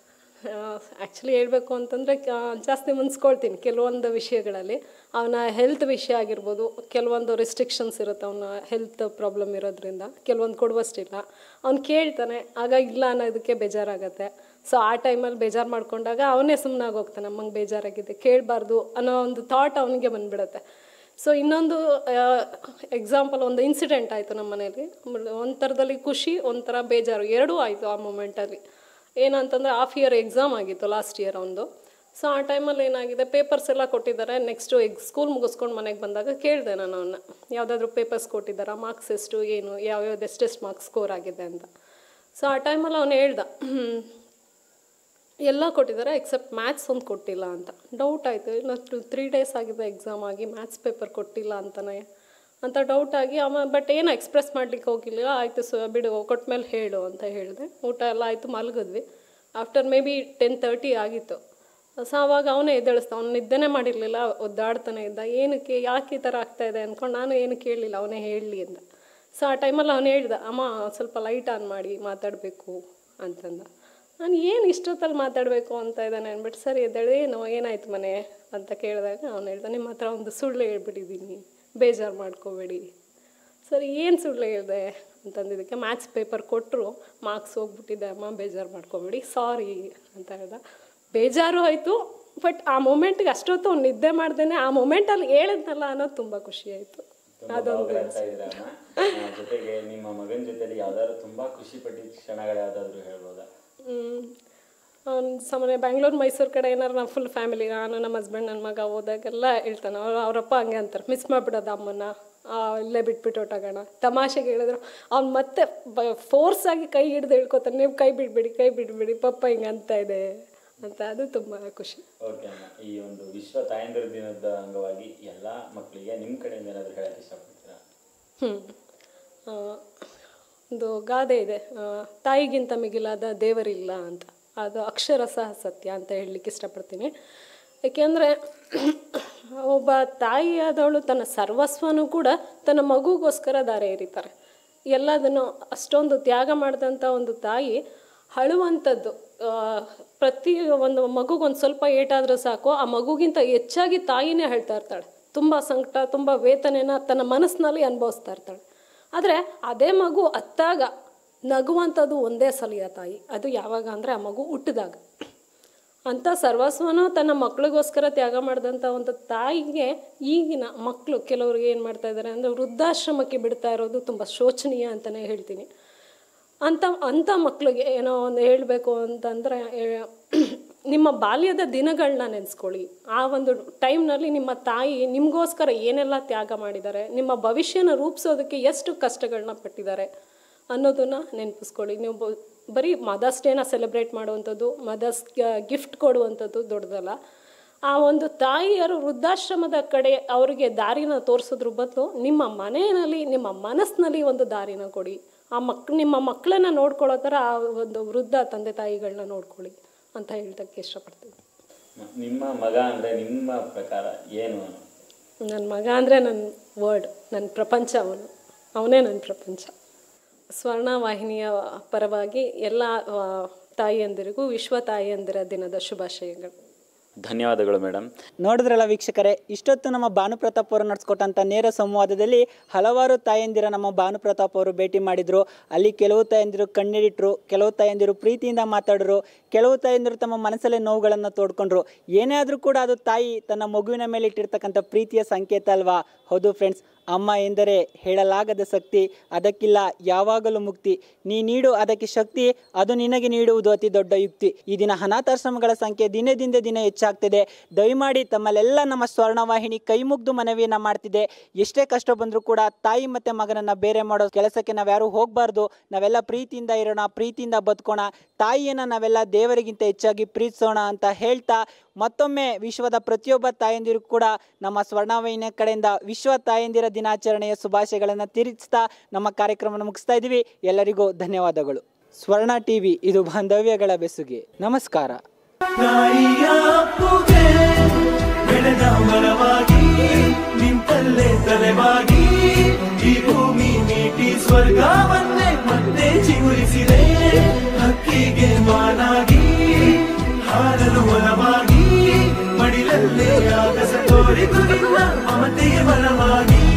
ಆ್ಯಕ್ಚುಲಿ ಹೇಳಬೇಕು ಅಂತಂದರೆ ಜಾಸ್ತಿ ಮುನ್ಸ್ಕೊಳ್ತೀನಿ ಕೆಲವೊಂದು ವಿಷಯಗಳಲ್ಲಿ ಅವನ ಹೆಲ್ತ್ ವಿಷಯ ಆಗಿರ್ಬೋದು ಕೆಲವೊಂದು ರಿಸ್ಟ್ರಿಕ್ಷನ್ಸ್ ಇರುತ್ತೆ ಅವನ ಹೆಲ್ತ್ ಪ್ರಾಬ್ಲಮ್ ಇರೋದ್ರಿಂದ ಕೆಲವೊಂದು ಕೊಡುವಷ್ಟಿಲ್ಲ ಅವ್ನು ಕೇಳ್ತಾನೆ ಆಗ ಇಲ್ಲ ಅನ್ನೋದಕ್ಕೆ ಬೇಜಾರಾಗತ್ತೆ ಸೊ ಆ ಟೈಮಲ್ಲಿ ಬೇಜಾರು ಮಾಡ್ಕೊಂಡಾಗ ಅವನೇ ಸುಮ್ಮನಾಗಿ ಹೋಗ್ತಾನೆ ಅಮ್ಮಂಗೆ ಬೇಜಾರಾಗಿದೆ ಕೇಳಬಾರ್ದು ಅನ್ನೋ ಒಂದು ಥಾಟ್ ಅವನಿಗೆ ಬಂದ್ಬಿಡುತ್ತೆ ಸೊ ಇನ್ನೊಂದು ಎಕ್ಸಾಂಪಲ್ ಒಂದು ಇನ್ಸಿಡೆಂಟ್ ಆಯಿತು ನಮ್ಮ ಮನೇಲಿ ಒಂಥರದಲ್ಲಿ ಖುಷಿ ಒಂಥರ ಬೇಜಾರು ಎರಡೂ ಆಯಿತು ಆ ಮೂಮೆಂಟಲ್ಲಿ ಏನಂತಂದರೆ ಹಾಫ್ ಇಯರ್ ಎಕ್ಸಾಮ್ ಆಗಿತ್ತು ಲಾಸ್ಟ್ ಇಯರ್ ಒಂದು ಸೊ ಆ ಟೈಮಲ್ಲಿ ಏನಾಗಿದೆ ಪೇಪರ್ಸ್ ಎಲ್ಲ ಕೊಟ್ಟಿದ್ದಾರೆ ನೆಕ್ಸ್ಟು ಎಗ್ ಸ್ಕೂಲ್ ಮುಗಿಸ್ಕೊಂಡು ಮನೆಗೆ ಬಂದಾಗ ಕೇಳಿದೆ ನಾನು ಅವನ್ನ ಯಾವುದಾದ್ರೂ ಪೇಪರ್ಸ್ ಕೊಟ್ಟಿದ್ದಾರಾ ಮಾರ್ಕ್ಸ್ ಎಷ್ಟು ಏನು ಯಾವ್ಯಾವ್ದು ಎಷ್ಟೆಷ್ಟು ಮಾರ್ಕ್ಸ್ ಸ್ಕೋರ್ ಆಗಿದೆ ಅಂತ ಸೊ ಆ ಟೈಮಲ್ಲಿ ಅವನು ಹೇಳ್ದ ಎಲ್ಲ ಕೊಟ್ಟಿದ್ದಾರೆ ಎಕ್ಸೆಪ್ಟ್ ಮ್ಯಾಥ್ಸ್ ಒಂದು ಕೊಟ್ಟಿಲ್ಲ ಅಂತ ಡೌಟ್ ಆಯಿತು ಇನ್ನು ಟು ತ್ರೀ ಡೇಸ್ ಆಗಿದೆ ಎಕ್ಸಾಮ್ ಆಗಿ ಮ್ಯಾಥ್ಸ್ ಪೇಪರ್ ಕೊಟ್ಟಿಲ್ಲ ಅಂತಾನೆ ಅಂತ ಡೌಟ್ ಆಗಿ ಅವ ಬಟ್ ಏನು ಎಕ್ಸ್ಪ್ರೆಸ್ ಮಾಡ್ಲಿಕ್ಕೆ ಹೋಗಿಲ್ಲ ಆಯಿತು ಸೊ ಬಿಡು ಕೊಟ್ಟ ಮೇಲೆ ಹೇಳು ಅಂತ ಹೇಳಿದೆ ಊಟ ಎಲ್ಲ ಆಯಿತು ಮಲಗಿದ್ವಿ after maybe ten thirty ಆಗಿತ್ತು ಸೊ ಆವಾಗ ಅವನೇ ಎದ್ದೇಳಿಸ್ದ ಅವ್ನು ನಿದ್ದೆನೇ ಮಾಡಿರಲಿಲ್ಲ ಒದ್ದಾಡ್ತಾನೆ ಇದ್ದ ಏನಕ್ಕೆ ಯಾಕೆ ಈ ಥರ ಆಗ್ತಾ ಇದೆ ಅಂದ್ಕೊಂಡು ನಾನು ಏನು ಕೇಳಲಿಲ್ಲ ಅವನೇ ಹೇಳಲಿ ಅಂತ ಸೊ ಆ ಟೈಮಲ್ಲಿ ಅವನು ಹೇಳ್ದ ಅಮ್ಮ ಸ್ವಲ್ಪ ಲೈಟ್ ಆನ್ ಮಾಡಿ ಮಾತಾಡಬೇಕು ಅಂತಂದ ನಾನು ಏನು ಇಷ್ಟೊತ್ತಲ್ಲಿ ಮಾತಾಡಬೇಕು ಅಂತ ಇದ್ದಾನೆ ಅಂದ್ಬಿಟ್ಟು ಸರಿ ಎದ್ದೇಳಿ ಏನು ಏನಾಯ್ತು ಮನೆ ಅಂತ ಕೇಳಿದಾಗ ಅವನು ಹೇಳ್ದ ನಿಮ್ಮ ಹತ್ರ ಒಂದು ಸುಳ್ಳು ಹೇಳ್ಬಿಟ್ಟಿದ್ದೀನಿ ಬೇಜಾರು ಮಾಡ್ಕೋಬೇಡಿ ಸರಿ ಏನು ಸುಳ್ಳು ಹೇಳಿದೆ ಅಂತಂದಿದ್ದಕ್ಕೆ ಮ್ಯಾಥ್ಸ್ ಪೇಪರ್ ಕೊಟ್ಟರು ಮಾರ್ಕ್ಸ್ ಹೋಗ್ಬಿಟ್ಟಿದೆ ಅಮ್ಮ ಬೇಜಾರು ಮಾಡ್ಕೋಬೇಡಿ ಸಾರಿ ಅಂತ ಹೇಳ್ದ ಬೇಜಾರು ಆಯಿತು ಬಟ್ ಆ ಮೂಮೆಂಟ್ಗೆ ಅಷ್ಟೊತ್ತು ಅವ್ನು ನಿದ್ದೆ ಮಾಡ್ದೇನೆ ಆ ಮೂಮೆಂಟಲ್ಲಿ ಹೇಳಿದ್ನಲ್ಲ ಅನ್ನೋದು ತುಂಬ ಖುಷಿ ಆಯಿತು ಅದೊಂದು ಜೊತೆಗೆ ನಿಮ್ಮ ಮಗನ ಜೊತೆಲಿ ಯಾವ್ದಾದ್ರು ತುಂಬಾ ಖುಷಿ ಪಟ್ಟಿದ ಕ್ಷಣಗಳು ಯಾವ್ದಾದ್ರು ಹೇಳ್ಬೋದಾ ಅವ್ನು ಸಾಮಾನ್ಯ ಬ್ಯಾಂಗ್ಳೂರು ಮೈಸೂರು ಕಡೆ ಏನಾರು ನಾವು ಫುಲ್ ಫ್ಯಾಮಿಲಿ ನಾನು ನಮ್ಮ ಹಸ್ಬೆಂಡ್ ನನ್ನ ಮಗ ಹೋದಾಗೆಲ್ಲ ಹೇಳ್ತಾನೆ ಅವ್ರು ಅವರಪ್ಪ ಹಂಗೆ ಅಂತಾರೆ ಮಿಸ್ ಮಾಡಿಬಿಡೋದು ಅಮ್ಮನ ಆ, ಇಲ್ಲೇ ಬಿಟ್ಬಿಟ್ಟು ಹೊಟ್ಟೋಗೋಣ ತಮಾಷೆಗೆ ಹೇಳಿದ್ರು ಅವ್ನು ಮತ್ತೆ ಬ ಫೋರ್ಸ್ ಆಗಿ ಕೈ ಹಿಡ್ದು ಹೇಳ್ಕೊತಾನೆ ನೀವು ಕೈ ಬಿಡ್ಬೇಡಿ ಕೈ ಬಿಡ್ಬೇಡಿ ಪಪ್ಪ ಹಿಂಗೆ ಅಂತ ಇದೆ ಅಂತ ಅದು ತುಂಬ ಖುಷಿ ಓಕೆ ಅಮ್ಮ ಈ ಒಂದು ವಿಶ್ವ ತಾಯಂದಿರ ದಿನದ ಅಂಗವಾಗಿ ಎಲ್ಲಾ ಮಕ್ಕಳಿಗೆ ನಿಮ್ಮ ಕಡೆಯಿಂದ ಏನಾದ್ರು ಹೇಳಕ್ ಇಷ್ಟಪಡ್ತೀರಾ ಹ್ಞೂ ಒಂದು ಗಾದೆ ಇದೆ ಆ, ತಾಯಿಗಿಂತ ಮಿಗಿಲಾದ ದೇವರಿಲ್ಲ ಅಂತ ಅದು ಅಕ್ಷರಶಃ ಸತ್ಯ ಅಂತ ಹೇಳಲಿಕ್ಕೆ ಇಷ್ಟಪಡ್ತೀನಿ ಏಕೆಂದರೆ ಒಬ್ಬ ತಾಯಿಯಾದವಳು ತನ್ನ ಸರ್ವಸ್ವನೂ ಕೂಡ ತನ್ನ ಮಗುಗೋಸ್ಕರ ದಾರೆ ಎರಿತಾರೆ ಎಲ್ಲದನ್ನು ಅಷ್ಟೊಂದು ತ್ಯಾಗ ಮಾಡಿದಂಥ ಒಂದು ತಾಯಿ ಅಳುವಂಥದ್ದು ಆ, ಪ್ರತಿ ಒಂದು ಮಗುಗೊಂದು ಸ್ವಲ್ಪ ಏಟಾದರೂ ಸಾಕು ಆ ಮಗುಗಿಂತ ಹೆಚ್ಚಾಗಿ ತಾಯಿನೇ ಹೇಳ್ತಾ ಇರ್ತಾಳೆ ತುಂಬ ಸಂಕಟ ತುಂಬ ವೇದನೆನ ತನ್ನ ಮನಸ್ಸಿನಲ್ಲಿ ಅನುಭವಿಸ್ತಾ ಇರ್ತಾಳೆ ಆದರೆ ಅದೇ ಮಗು ಅತ್ತಾಗ ನಗುವಂಥದ್ದು ಒಂದೇ ಸಲಿಯ ತಾಯಿ ಅದು ಯಾವಾಗ ಅಂದರೆ ಆ ಮಗು ಹುಟ್ಟಿದಾಗ ಅಂಥ ಸರ್ವಸ್ವನೂ ತನ್ನ ಮಕ್ಕಳಿಗೋಸ್ಕರ ತ್ಯಾಗ ಮಾಡಿದಂಥ ಒಂದು ತಾಯಿಗೆ ಈಗಿನ ಮಕ್ಕಳು ಕೆಲವ್ರಿಗೆ ಏನು ಮಾಡ್ತಾ ಇದ್ದಾರೆ ಅಂದರೆ ವೃದ್ಧಾಶ್ರಮಕ್ಕೆ ಬಿಡ್ತಾ ಇರೋದು ತುಂಬ ಶೋಚನೀಯ ಅಂತಲೇ ಹೇಳ್ತೀನಿ ಅಂಥ ಅಂಥ ಮಕ್ಕಳಿಗೆ ಏನೋ ಒಂದು ಹೇಳಬೇಕು ಅಂತಂದರೆ ಏ- ನಿಮ್ಮ ಬಾಲ್ಯದ ದಿನಗಳನ್ನ ನೆನೆಸ್ಕೊಳ್ಳಿ ಆ ಒಂದು ಟೈಮ್ನಲ್ಲಿ ನಿಮ್ಮ ತಾಯಿ ನಿಮಗೋಸ್ಕರ ಏನೆಲ್ಲ ತ್ಯಾಗ ಮಾಡಿದ್ದಾರೆ ನಿಮ್ಮ ಭವಿಷ್ಯನ ರೂಪಿಸೋದಕ್ಕೆ ಎಷ್ಟು ಕಷ್ಟಗಳನ್ನ ಪಟ್ಟಿದ್ದಾರೆ ಅನ್ನೋದನ್ನು ನೆನಪಿಸ್ಕೊಳ್ಳಿ ನೀವು ಬ- ಬರೀ ಮದರ್ಸ್ ಡೇನ ಸೆಲೆಬ್ರೇಟ್ ಮಾಡುವಂಥದ್ದು ಮದರ್ಸ್ ಗಿಫ್ಟ್ ಕೊಡುವಂಥದ್ದು ದೊಡ್ಡದಲ್ಲ ಆ ಒಂದು ತಾಯಿಯರು ವೃದ್ಧಾಶ್ರಮದ ಕಡೆ ಅವರಿಗೆ ದಾರಿನ ತೋರಿಸೋದ್ರ ಬದಲು ನಿಮ್ಮ ಮನೆಯಲ್ಲಿ ನಿಮ್ಮ ಮನಸ್ಸಿನಲ್ಲಿ ಒಂದು ದಾರಿನ ಕೊಡಿ ಆ ಮಕ್ ನಿಮ್ಮ ಮಕ್ಕಳನ್ನ ನೋಡ್ಕೊಳ್ಳೋ ಥರ ಆ ಒಂದು ವೃದ್ಧ ತಂದೆ ತಾಯಿಗಳನ್ನ ನೋಡ್ಕೊಳ್ಳಿ ಅಂತ ಹೇಳ್ತಕ್ಕೆ ಇಷ್ಟಪಡ್ತೀನಿ ಮ- ನಿಮ್ಮ ಮಗ ಅಂದ್ರೆ ನಿಮ್ಮ ಪ್ರಕಾರ ಏನು ಅವನು? ನನ್ನ ಮಗ ಅಂದರೆ ನನ್ನ ವರ್ಡ್ ನನ್ನ ಪ್ರಪಂಚ ಅವನು ಅವನೇ ನನ್ನ ಪ್ರಪಂಚ ಸ್ವರ್ಣ ವಾಹಿನಿಯ ಪರವಾಗಿ ಎಲ್ಲ ಆ, ತಾಯಿಯಂದಿರಿಗೂ ವಿಶ್ವ ತಾಯಿಯಂದಿರ ದಿನದ ಶುಭಾಶಯಗಳು ಧನ್ಯವಾದಗಳು ಮೇಡಮ್ ನೋಡಿದ್ರಲ್ಲ ವೀಕ್ಷಕರೇ ಇಷ್ಟೊತ್ತು ನಮ್ಮ ಭಾನುಪ್ರತಾಪ್ ಅವರು ನಡೆಸ್ಕೊಟ್ಟಂಥ ನೇರ ಸಂವಾದದಲ್ಲಿ ಹಲವಾರು ತಾಯಂದಿರ ನಮ್ಮ ಭಾನುಪ್ರತಾಪ್ ಅವರು ಭೇಟಿ ಮಾಡಿದ್ರು ಅಲ್ಲಿ ಕೆಲವು ತಾಯಂದಿರು ಕಣ್ಣೀರಿಟ್ರು ಕೆಲವು ತಾಯಂದಿರು ಪ್ರೀತಿಯಿಂದ ಮಾತಾಡಿದ್ರು ಕೆಲವು ತಾಯಂದಿರು ತಮ್ಮ ಮನಸ್ಸಲ್ಲೇ ನೋವುಗಳನ್ನು ತೋಡ್ಕೊಂಡ್ರು ಏನೇ ಆದರೂ ಕೂಡ ಅದು ತಾಯಿ ತನ್ನ ಮಗುವಿನ ಮೇಲೆ ಇಟ್ಟಿರ್ತಕ್ಕಂಥ ಪ್ರೀತಿಯ ಸಂಕೇತ ಅಲ್ವಾ ಹೌದು ಫ್ರೆಂಡ್ಸ್ ಅಮ್ಮ ಎಂದರೆ ಹೇಳಲಾಗದ ಶಕ್ತಿ ಅದಕ್ಕಿಲ್ಲ ಯಾವಾಗಲೂ ಮುಕ್ತಿ ನೀ ನೀಡು ಅದಕ್ಕೆ ಶಕ್ತಿ ಅದು ನಿನಗೆ ನೀಡುವುದು ಅತಿ ದೊಡ್ಡ ಯುಕ್ತಿ ಈ ದಿನ ಅನಾಥಾಶ್ರಮಗಳ ಸಂಖ್ಯೆ ದಿನದಿಂದ ದಿನ ಹೆಚ್ಚಾಗ್ತಿದೆ ದಯಮಾಡಿ ತಮ್ಮಲ್ಲೆಲ್ಲ ನಮ್ಮ ಸ್ವರ್ಣವಾಹಿನಿ ಕೈ ಮುಗ್ದು ಮನವಿಯನ್ನ ಮಾಡ್ತಿದೆ ಎಷ್ಟೇ ಕಷ್ಟ ಬಂದರೂ ಕೂಡ ತಾಯಿ ಮತ್ತೆ ಮಗನನ್ನ ಬೇರೆ ಮಾಡೋ ಕೆಲಸಕ್ಕೆ ನಾವ್ಯಾರು ಹೋಗಬಾರ್ದು ನಾವೆಲ್ಲ ಪ್ರೀತಿಯಿಂದ ಇರೋಣ ಪ್ರೀತಿಯಿಂದ ಬದುಕೋಣ ತಾಯಿಯನ್ನ ನಾವೆಲ್ಲ ದೇವರಿಗಿಂತ ಹೆಚ್ಚಾಗಿ ಪ್ರೀತಿಸೋಣ ಅಂತ ಹೇಳ್ತಾ ಮತ್ತೊಮ್ಮೆ ವಿಶ್ವದ ಪ್ರತಿಯೊಬ್ಬ ತಾಯಂದಿರು ಕೂಡ ನಮ್ಮ ಸ್ವರ್ಣವಾಹಿನಿಯ ಕಡೆಯಿಂದ ವಿಶ್ವ ತಾಯಂದಿರ ದಿನಾಚರಣೆಯ ಶುಭಾಶಯಗಳನ್ನು ತಿರುಗಿಸ್ತಾ ನಮ್ಮ ಕಾರ್ಯಕ್ರಮವನ್ನು ಮುಗಿಸ್ತಾ ಇದ್ದೀವಿ ಎಲ್ಲರಿಗೂ ಧನ್ಯವಾದಗಳು ಸ್ವರ್ಣ ಟಿವಿ ಇದು ಬಾಂಧವ್ಯಗಳ ಬೆಸುಗೆ ನಮಸ್ಕಾರ ತಾಯಿಯ ಅಪ್ಪುಗೆ ಬೆಳೆದ ಮರವಾಗಿ ನಿಂತಲ್ಲೇ ತಲೆವಾಗಿ ಈ ಭೂಮಿ ನೀಟಿ ಸ್ವರ್ಗವನ್ನೇ ಮತ್ತೆ ಚಿಗುರಿಸಿದೆ ಹಕ್ಕಿಗೆ ಮಾನಾಗಿ ಒಲವಾಗಿ ಮಡಿಲಲ್ಲೇ ಆಗಸ ತೋರಿದು ನಿನ್ನ ಮಮತೆಯ ಬಲವಾಗಿ